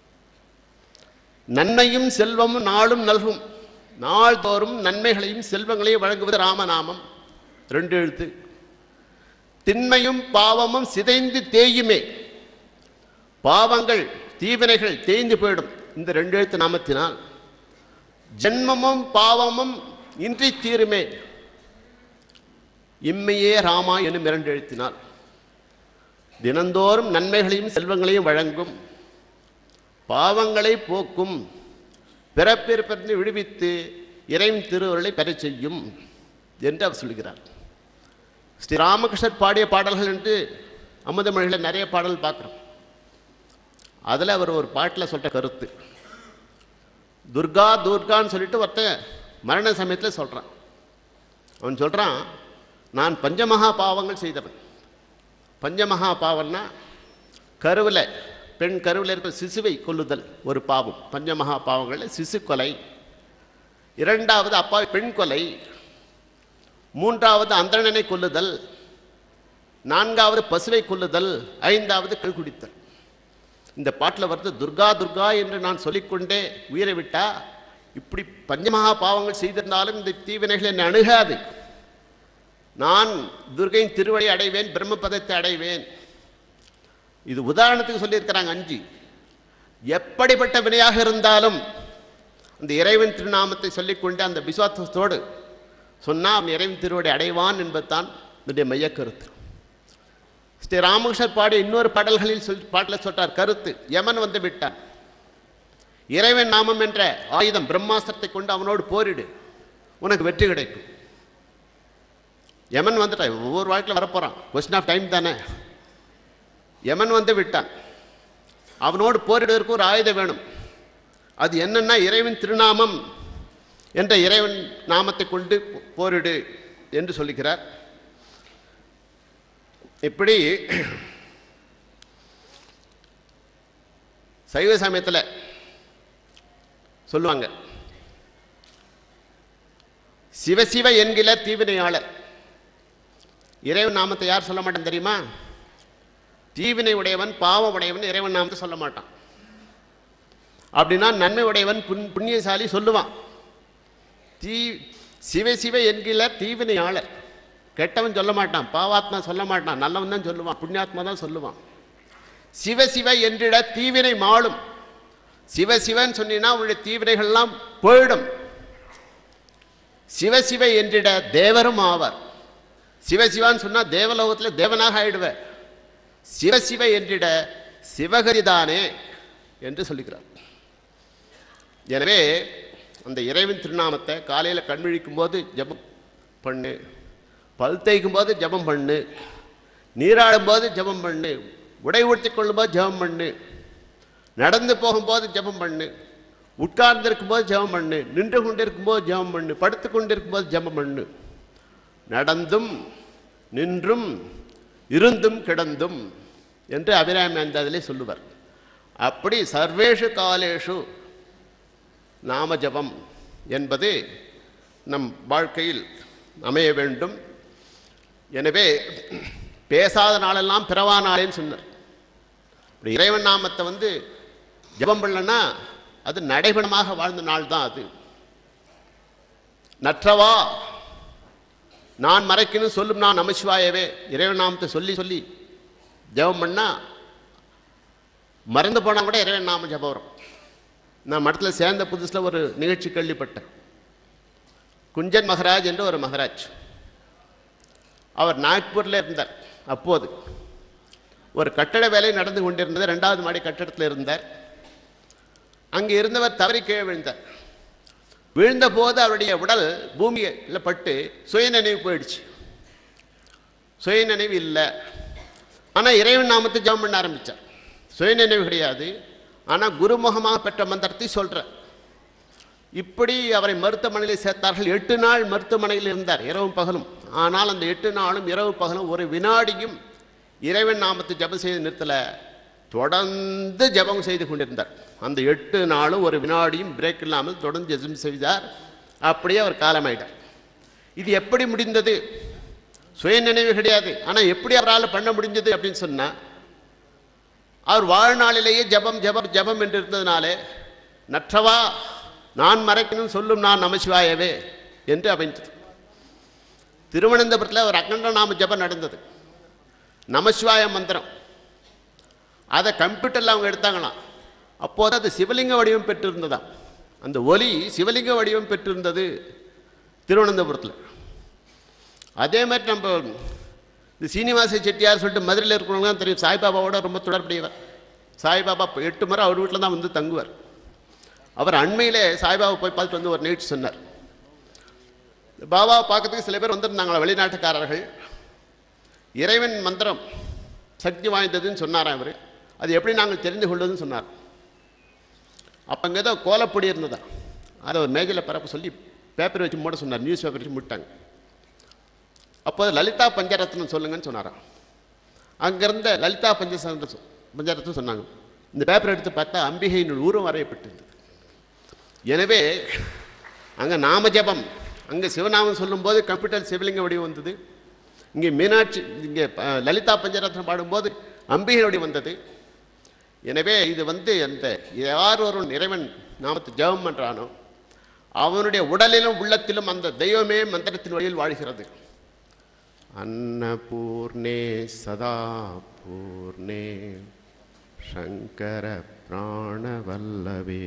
நன்மையும் செல்வமும் நாளும் நல்கும் நாள்தோறும் நன்மைகளையும் செல்வங்களையும் வழங்குவது ராமநாமம் ரெண்டு எழுத்து திண்மையும் பாவமும் சிதைந்து தேயுமே பாவங்கள் தீவினைகள் தேய்ந்து போயிடும் இந்த ரெண்டு எழுத்து நாமத்தினால் ஜென்மமும் பாவமும் இன்றி தீருமே இம்மையே ராமா எனும் இரண்டு எழுத்தினால் தினந்தோறும் நன்மைகளையும் செல்வங்களையும் வழங்கும் பாவங்களை போக்கும் பிறப்பிறப்பிருந்து விடுவித்து இறைவன் திருவருளை பெறச் செய்யும் என்று அவர் சொல்கிறார் ஸ்ரீ ராமகிருஷ்ணர் பாடிய பாடல்கள் என்று அமுதமொழியில் நிறைய பாடல் பார்க்குறோம் அதில் அவர் ஒரு பாட்டில் சொல்கிற கருத்து துர்கா துர்கான்னு சொல்லிட்டு ஒருத்தன் மரண சமயத்தில் சொல்கிறான் அவன் சொல்கிறான் நான் பஞ்சமகா பாவங்கள் செய்தவன் பஞ்சமகா பாவம்னா கருவில் பெண் கருவில் இருக்கிற சிசுவை கொல்லுதல் ஒரு பாவம் பஞ்சமகா பாவங்களில் சிசு கொலை இரண்டாவது அப்பா பெண் கொலை மூன்றாவது அந்தணனை கொல்லுதல் நான்காவது பசுவை கொல்லுதல் ஐந்தாவது கள் குடித்தல் இந்த பாட்டில் வருது துர்கா துர்கா என்று நான் சொல்லிக்கொண்டே உயிரை விட்டா இப்படி பஞ்சமகா பாவங்கள் செய்திருந்தாலும் இந்த தீவினைகள் என்னை அணுகாது நான் துர்கையின் திருவடி அடைவேன் பிரம்மபதத்தை அடைவேன் இது உதாரணத்துக்கு சொல்லியிருக்கிறாங்க அஞ்சு எப்படிப்பட்ட வினையாக இருந்தாலும் அந்த இறைவன் திருநாமத்தை சொல்லிக்கொண்டு அந்த விசுவாசத்தோடு சொன்னால் அவன் இறைவன் திருவடி அடைவான் என்பதுதான் இதனுடைய மையக்கருத்து ஸ்ரீ ராமகிருஷ்ணர் பாடிய இன்னொரு பாடல்களில் சொல் பாட்டில் சொல்றார் கருத்து யமன் வந்து விட்டான் இறைவன் நாமம் என்ற ஆயுதம் பிரம்மாஸ்திரத்தை கொண்டு அவனோடு போரிடு உனக்கு வெற்றி கிடைக்கும் யமன் வந்துட்டான் ஒவ்வொரு வாழ்க்கையில் வரப்போகிறான் கொஸ்டின் ஆஃப் டைம் தானே யமன் வந்து விட்டான் அவனோடு போரிடுவதற்கு ஒரு ஆயுதம் வேணும் அது என்னன்னா இறைவன் திருநாமம் என்ற இறைவன் நாமத்தை கொண்டு போ- போரிடு என்று சொல்லுகிறார் இப்படி சைவ சமயத்தில் சொல்லுவாங்க சிவசிவ என்கிற தீவினையாளர் இறைவன் நாமத்தை யார் சொல்ல மாட்டான் தெரியுமா தீவினை உடையவன் பாவம் உடையவன் இறைவன் நாமத்தை சொல்ல மாட்டான் அப்படின்னா நன்மை உடையவன் புண் புண்ணியசாலி சொல்லுவான் தீ சிவ சிவ என்கிற தீவினையாளர் கெட்டவன் சொல்ல மாட்டான் பாவாத்மா சொல்ல மாட்டான் நல்லவன் தான் சொல்லுவான் புண்ணியாத்மா தான் சொல்லுவான் சிவ சிவ என்றிட தீவினை மாளும் சிவ சிவன் சொன்னீங்கன்னா உன்னுடைய தீவினைகள்லாம் போயிடும் சிவ சிவ என்றிட தேவரும் ஆவார் சிவசிவான்னு சொன்னா தேவலோகத்தில் தேவனாக ஆயிடுவேன் சிவசிவ என்றிட சிவகரிதானே என்று சொல்லுகிறார் எனவே அந்த இறைவன் திருநாமத்தை காலையில் கண் விழிக்கும் போது ஜெபம் பண்ணு பல் தேய்க்கும் போது ஜெபம் பண்ணு நீராடும் போது ஜெபம் பண்ணு உடை உடுத்திக் கொள்ளும்போது ஜெபம் பண்ணு நடந்து போகும்போது ஜெபம் பண்ணு உட்கார்ந்திருக்கும் போது ஜெபம் பண்ணு நின்று கொண்டிருக்கும் போது ஜெபம் பண்ணு படுத்து கொண்டிருக்கும் போது ஜெபம் பண்ணு நடந்தும் நின்றும் இருந்தும் கிடந்தும் என்று அபிராமி அந்த அதிலே சொல்லுவார் அப்படி சர்வேஷு காலேஷு நாம ஜபம் என்பது நம் வாழ்க்கையில் அமைய வேண்டும் எனவே பேசாத நாளெல்லாம் பிறவா நாளேன்னு சொன்னார் இப்படி இறைவன் நாமத்தை வந்து ஜெபம் பண்ணலன்னா அது நடைபெணமாக வாழ்ந்த நாள் தான் அது நற்றவா நான் மறைக்கணும் சொல்லும் நான் நமசிவாயவே இறைவன் நாமத்தை சொல்லி சொல்லி ஜெபம் பண்ணா மறந்து போனால் கூட இறைவன் நாம ஜெபம் வரும் நான் மடத்தில் சேர்ந்த புதுசில் ஒரு நிகழ்ச்சி கேள்விப்பட்டேன் குஞ்சன் மகராஜ் என்று ஒரு மகராஜ் அவர் நாக்பூரில் இருந்தார் அப்போது ஒரு கட்டட வேலை நடந்து கொண்டிருந்தது ரெண்டாவது மாடி கட்டடத்தில் இருந்தார் அங்கே இருந்தவர் தவறி கீழே விழுந்தார் விழுந்த போது அவருடைய உடல் பூமியில் பட்டு சுயநினைவு போயிடுச்சு சுயநினைவு இல்லை ஆனால் இறைவன் நாமத்தை ஜெபம் பண்ண ஆரம்பித்தார் சுயநினைவு கிடையாது ஆனால் குருமுகமாக பெற்ற மந்திரத்தை சொல்கிறார் இப்படி அவரை மருத்துவமனையில் சேர்த்தார்கள் எட்டு நாள் மருத்துவமனையில் இருந்தார் இரவும் பகலும் ஆனால் அந்த எட்டு நாளும் இரவு பகலும் ஒரு வினாடியும் இறைவன் நாமத்தை ஜெபம் செய்து நிறுத்தல தொடர்ந்து ஜெபம் செய்து கொண்டிருந்தார் அந்த எட்டு நாளும் ஒரு வினாடியும் பிரேக் இல்லாமல் தொடர்ந்து ஜெபம் செய்தார் அப்படியே அவர் காலமாயிட்டார் இது எப்படி முடிந்தது சுய நினைவு கிடையாது ஆனால் எப்படி அவரால் பண்ண முடிஞ்சது அப்படின்னு சொன்னால் அவர் வாழ்நாளிலேயே ஜெபம் ஜெபம் ஜெபம் என்று இருந்ததுனாலே நற்றவா நான் மறைக்கணும் சொல்லும் நான் நமசிவாயவே என்று அமைந்தது திருவனந்தபுரத்தில் ஒரு அகண்ட நாம ஜெபம் நடந்தது நமசிவாய மந்திரம் அதை கம்ப்யூட்டரில் அவங்க எடுத்தாங்களாம் அப்போது அது சிவலிங்க வடிவம் பெற்றிருந்ததாம் அந்த ஒலி சிவலிங்க வடிவம் பெற்றிருந்தது திருவனந்தபுரத்தில் அதே மாதிரி நம்ம இந்த சீனிவாச செட்டியார் சொல்லிட்டு மதுரையில் இருக்கிறவங்க தான் தெரியும் சாய்பாபாவோட ரொம்ப தொடர்புடையவர் சாய்பாபா இப்ப எட்டு முறை அவர் வீட்டில் தான் வந்து தங்குவார் அவர் அண்மையிலே சாய்பாபா போய் பார்த்துட்டு வந்து ஒரு நிகழ்ச்சி சொன்னார் பாபாவை பார்க்கறதுக்கு சில பேர் வந்திருந்தாங்களா வெளிநாட்டுக்காரர்கள் இறைவன் மந்திரம் சக்தி வாய்ந்ததுன்னு சொன்னாராம் அவர் அது எப்படி நாங்கள் தெரிந்து கொள்வதுன்னு சொன்னார் அப்போ அங்கே ஏதோ கோலப்பொடி இருந்ததா அதை ஒரு மேஜையில் பரப்ப சொல்லி பேப்பர் வச்சு மூட சொன்னார் நியூஸ் பேப்பர் வச்சு மூட்டாங்க அப்போது லலிதா பஞ்சரத்னம் சொல்லுங்கன்னு சொன்னாராம் அங்கிருந்த லலிதா பஞ்சசந்திர சொ- பஞ்சரத்னம் சொன்னாங்க இந்த பேப்பர் எடுத்து பார்த்தா அம்பிகையின் ஊரம் வரையப்பட்டிருந்தது எனவே அங்கே நாம ஜெபம் அங்கே சிவநாமம் சொல்லும்போது கம்ப்யூட்டர் சிவலிங்க வடிவம் வந்தது இங்கே மீனாட்சி இங்கே அஹ், லலிதா பஞ்சரத்னம் பாடும்போது அம்பிகை வடிவம் வந்தது எனவே இது வந்து அந்த யார் ஒரு இறைவன் நாமத்தை ஜெபம் பண்ணுறானோ அவனுடைய உடலிலும் உள்ளத்திலும் அந்த தெய்வமே மந்திரத்தின் வழியில் வாழ்கிறது अन्नपूर्णे सदा पूर्णे शङ्करप्राणवल्लभे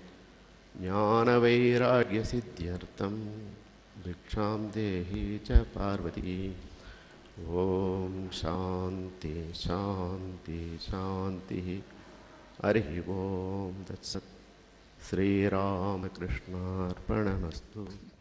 ज्ञानवैराग्यसिद्ध्यर्थं भिक्षां देहि च पार्वती ॐ शान्ति शान्ति शान्तिः हरिः ॐ तत्सत् श्रीरामकृष्णार्पणमस्तु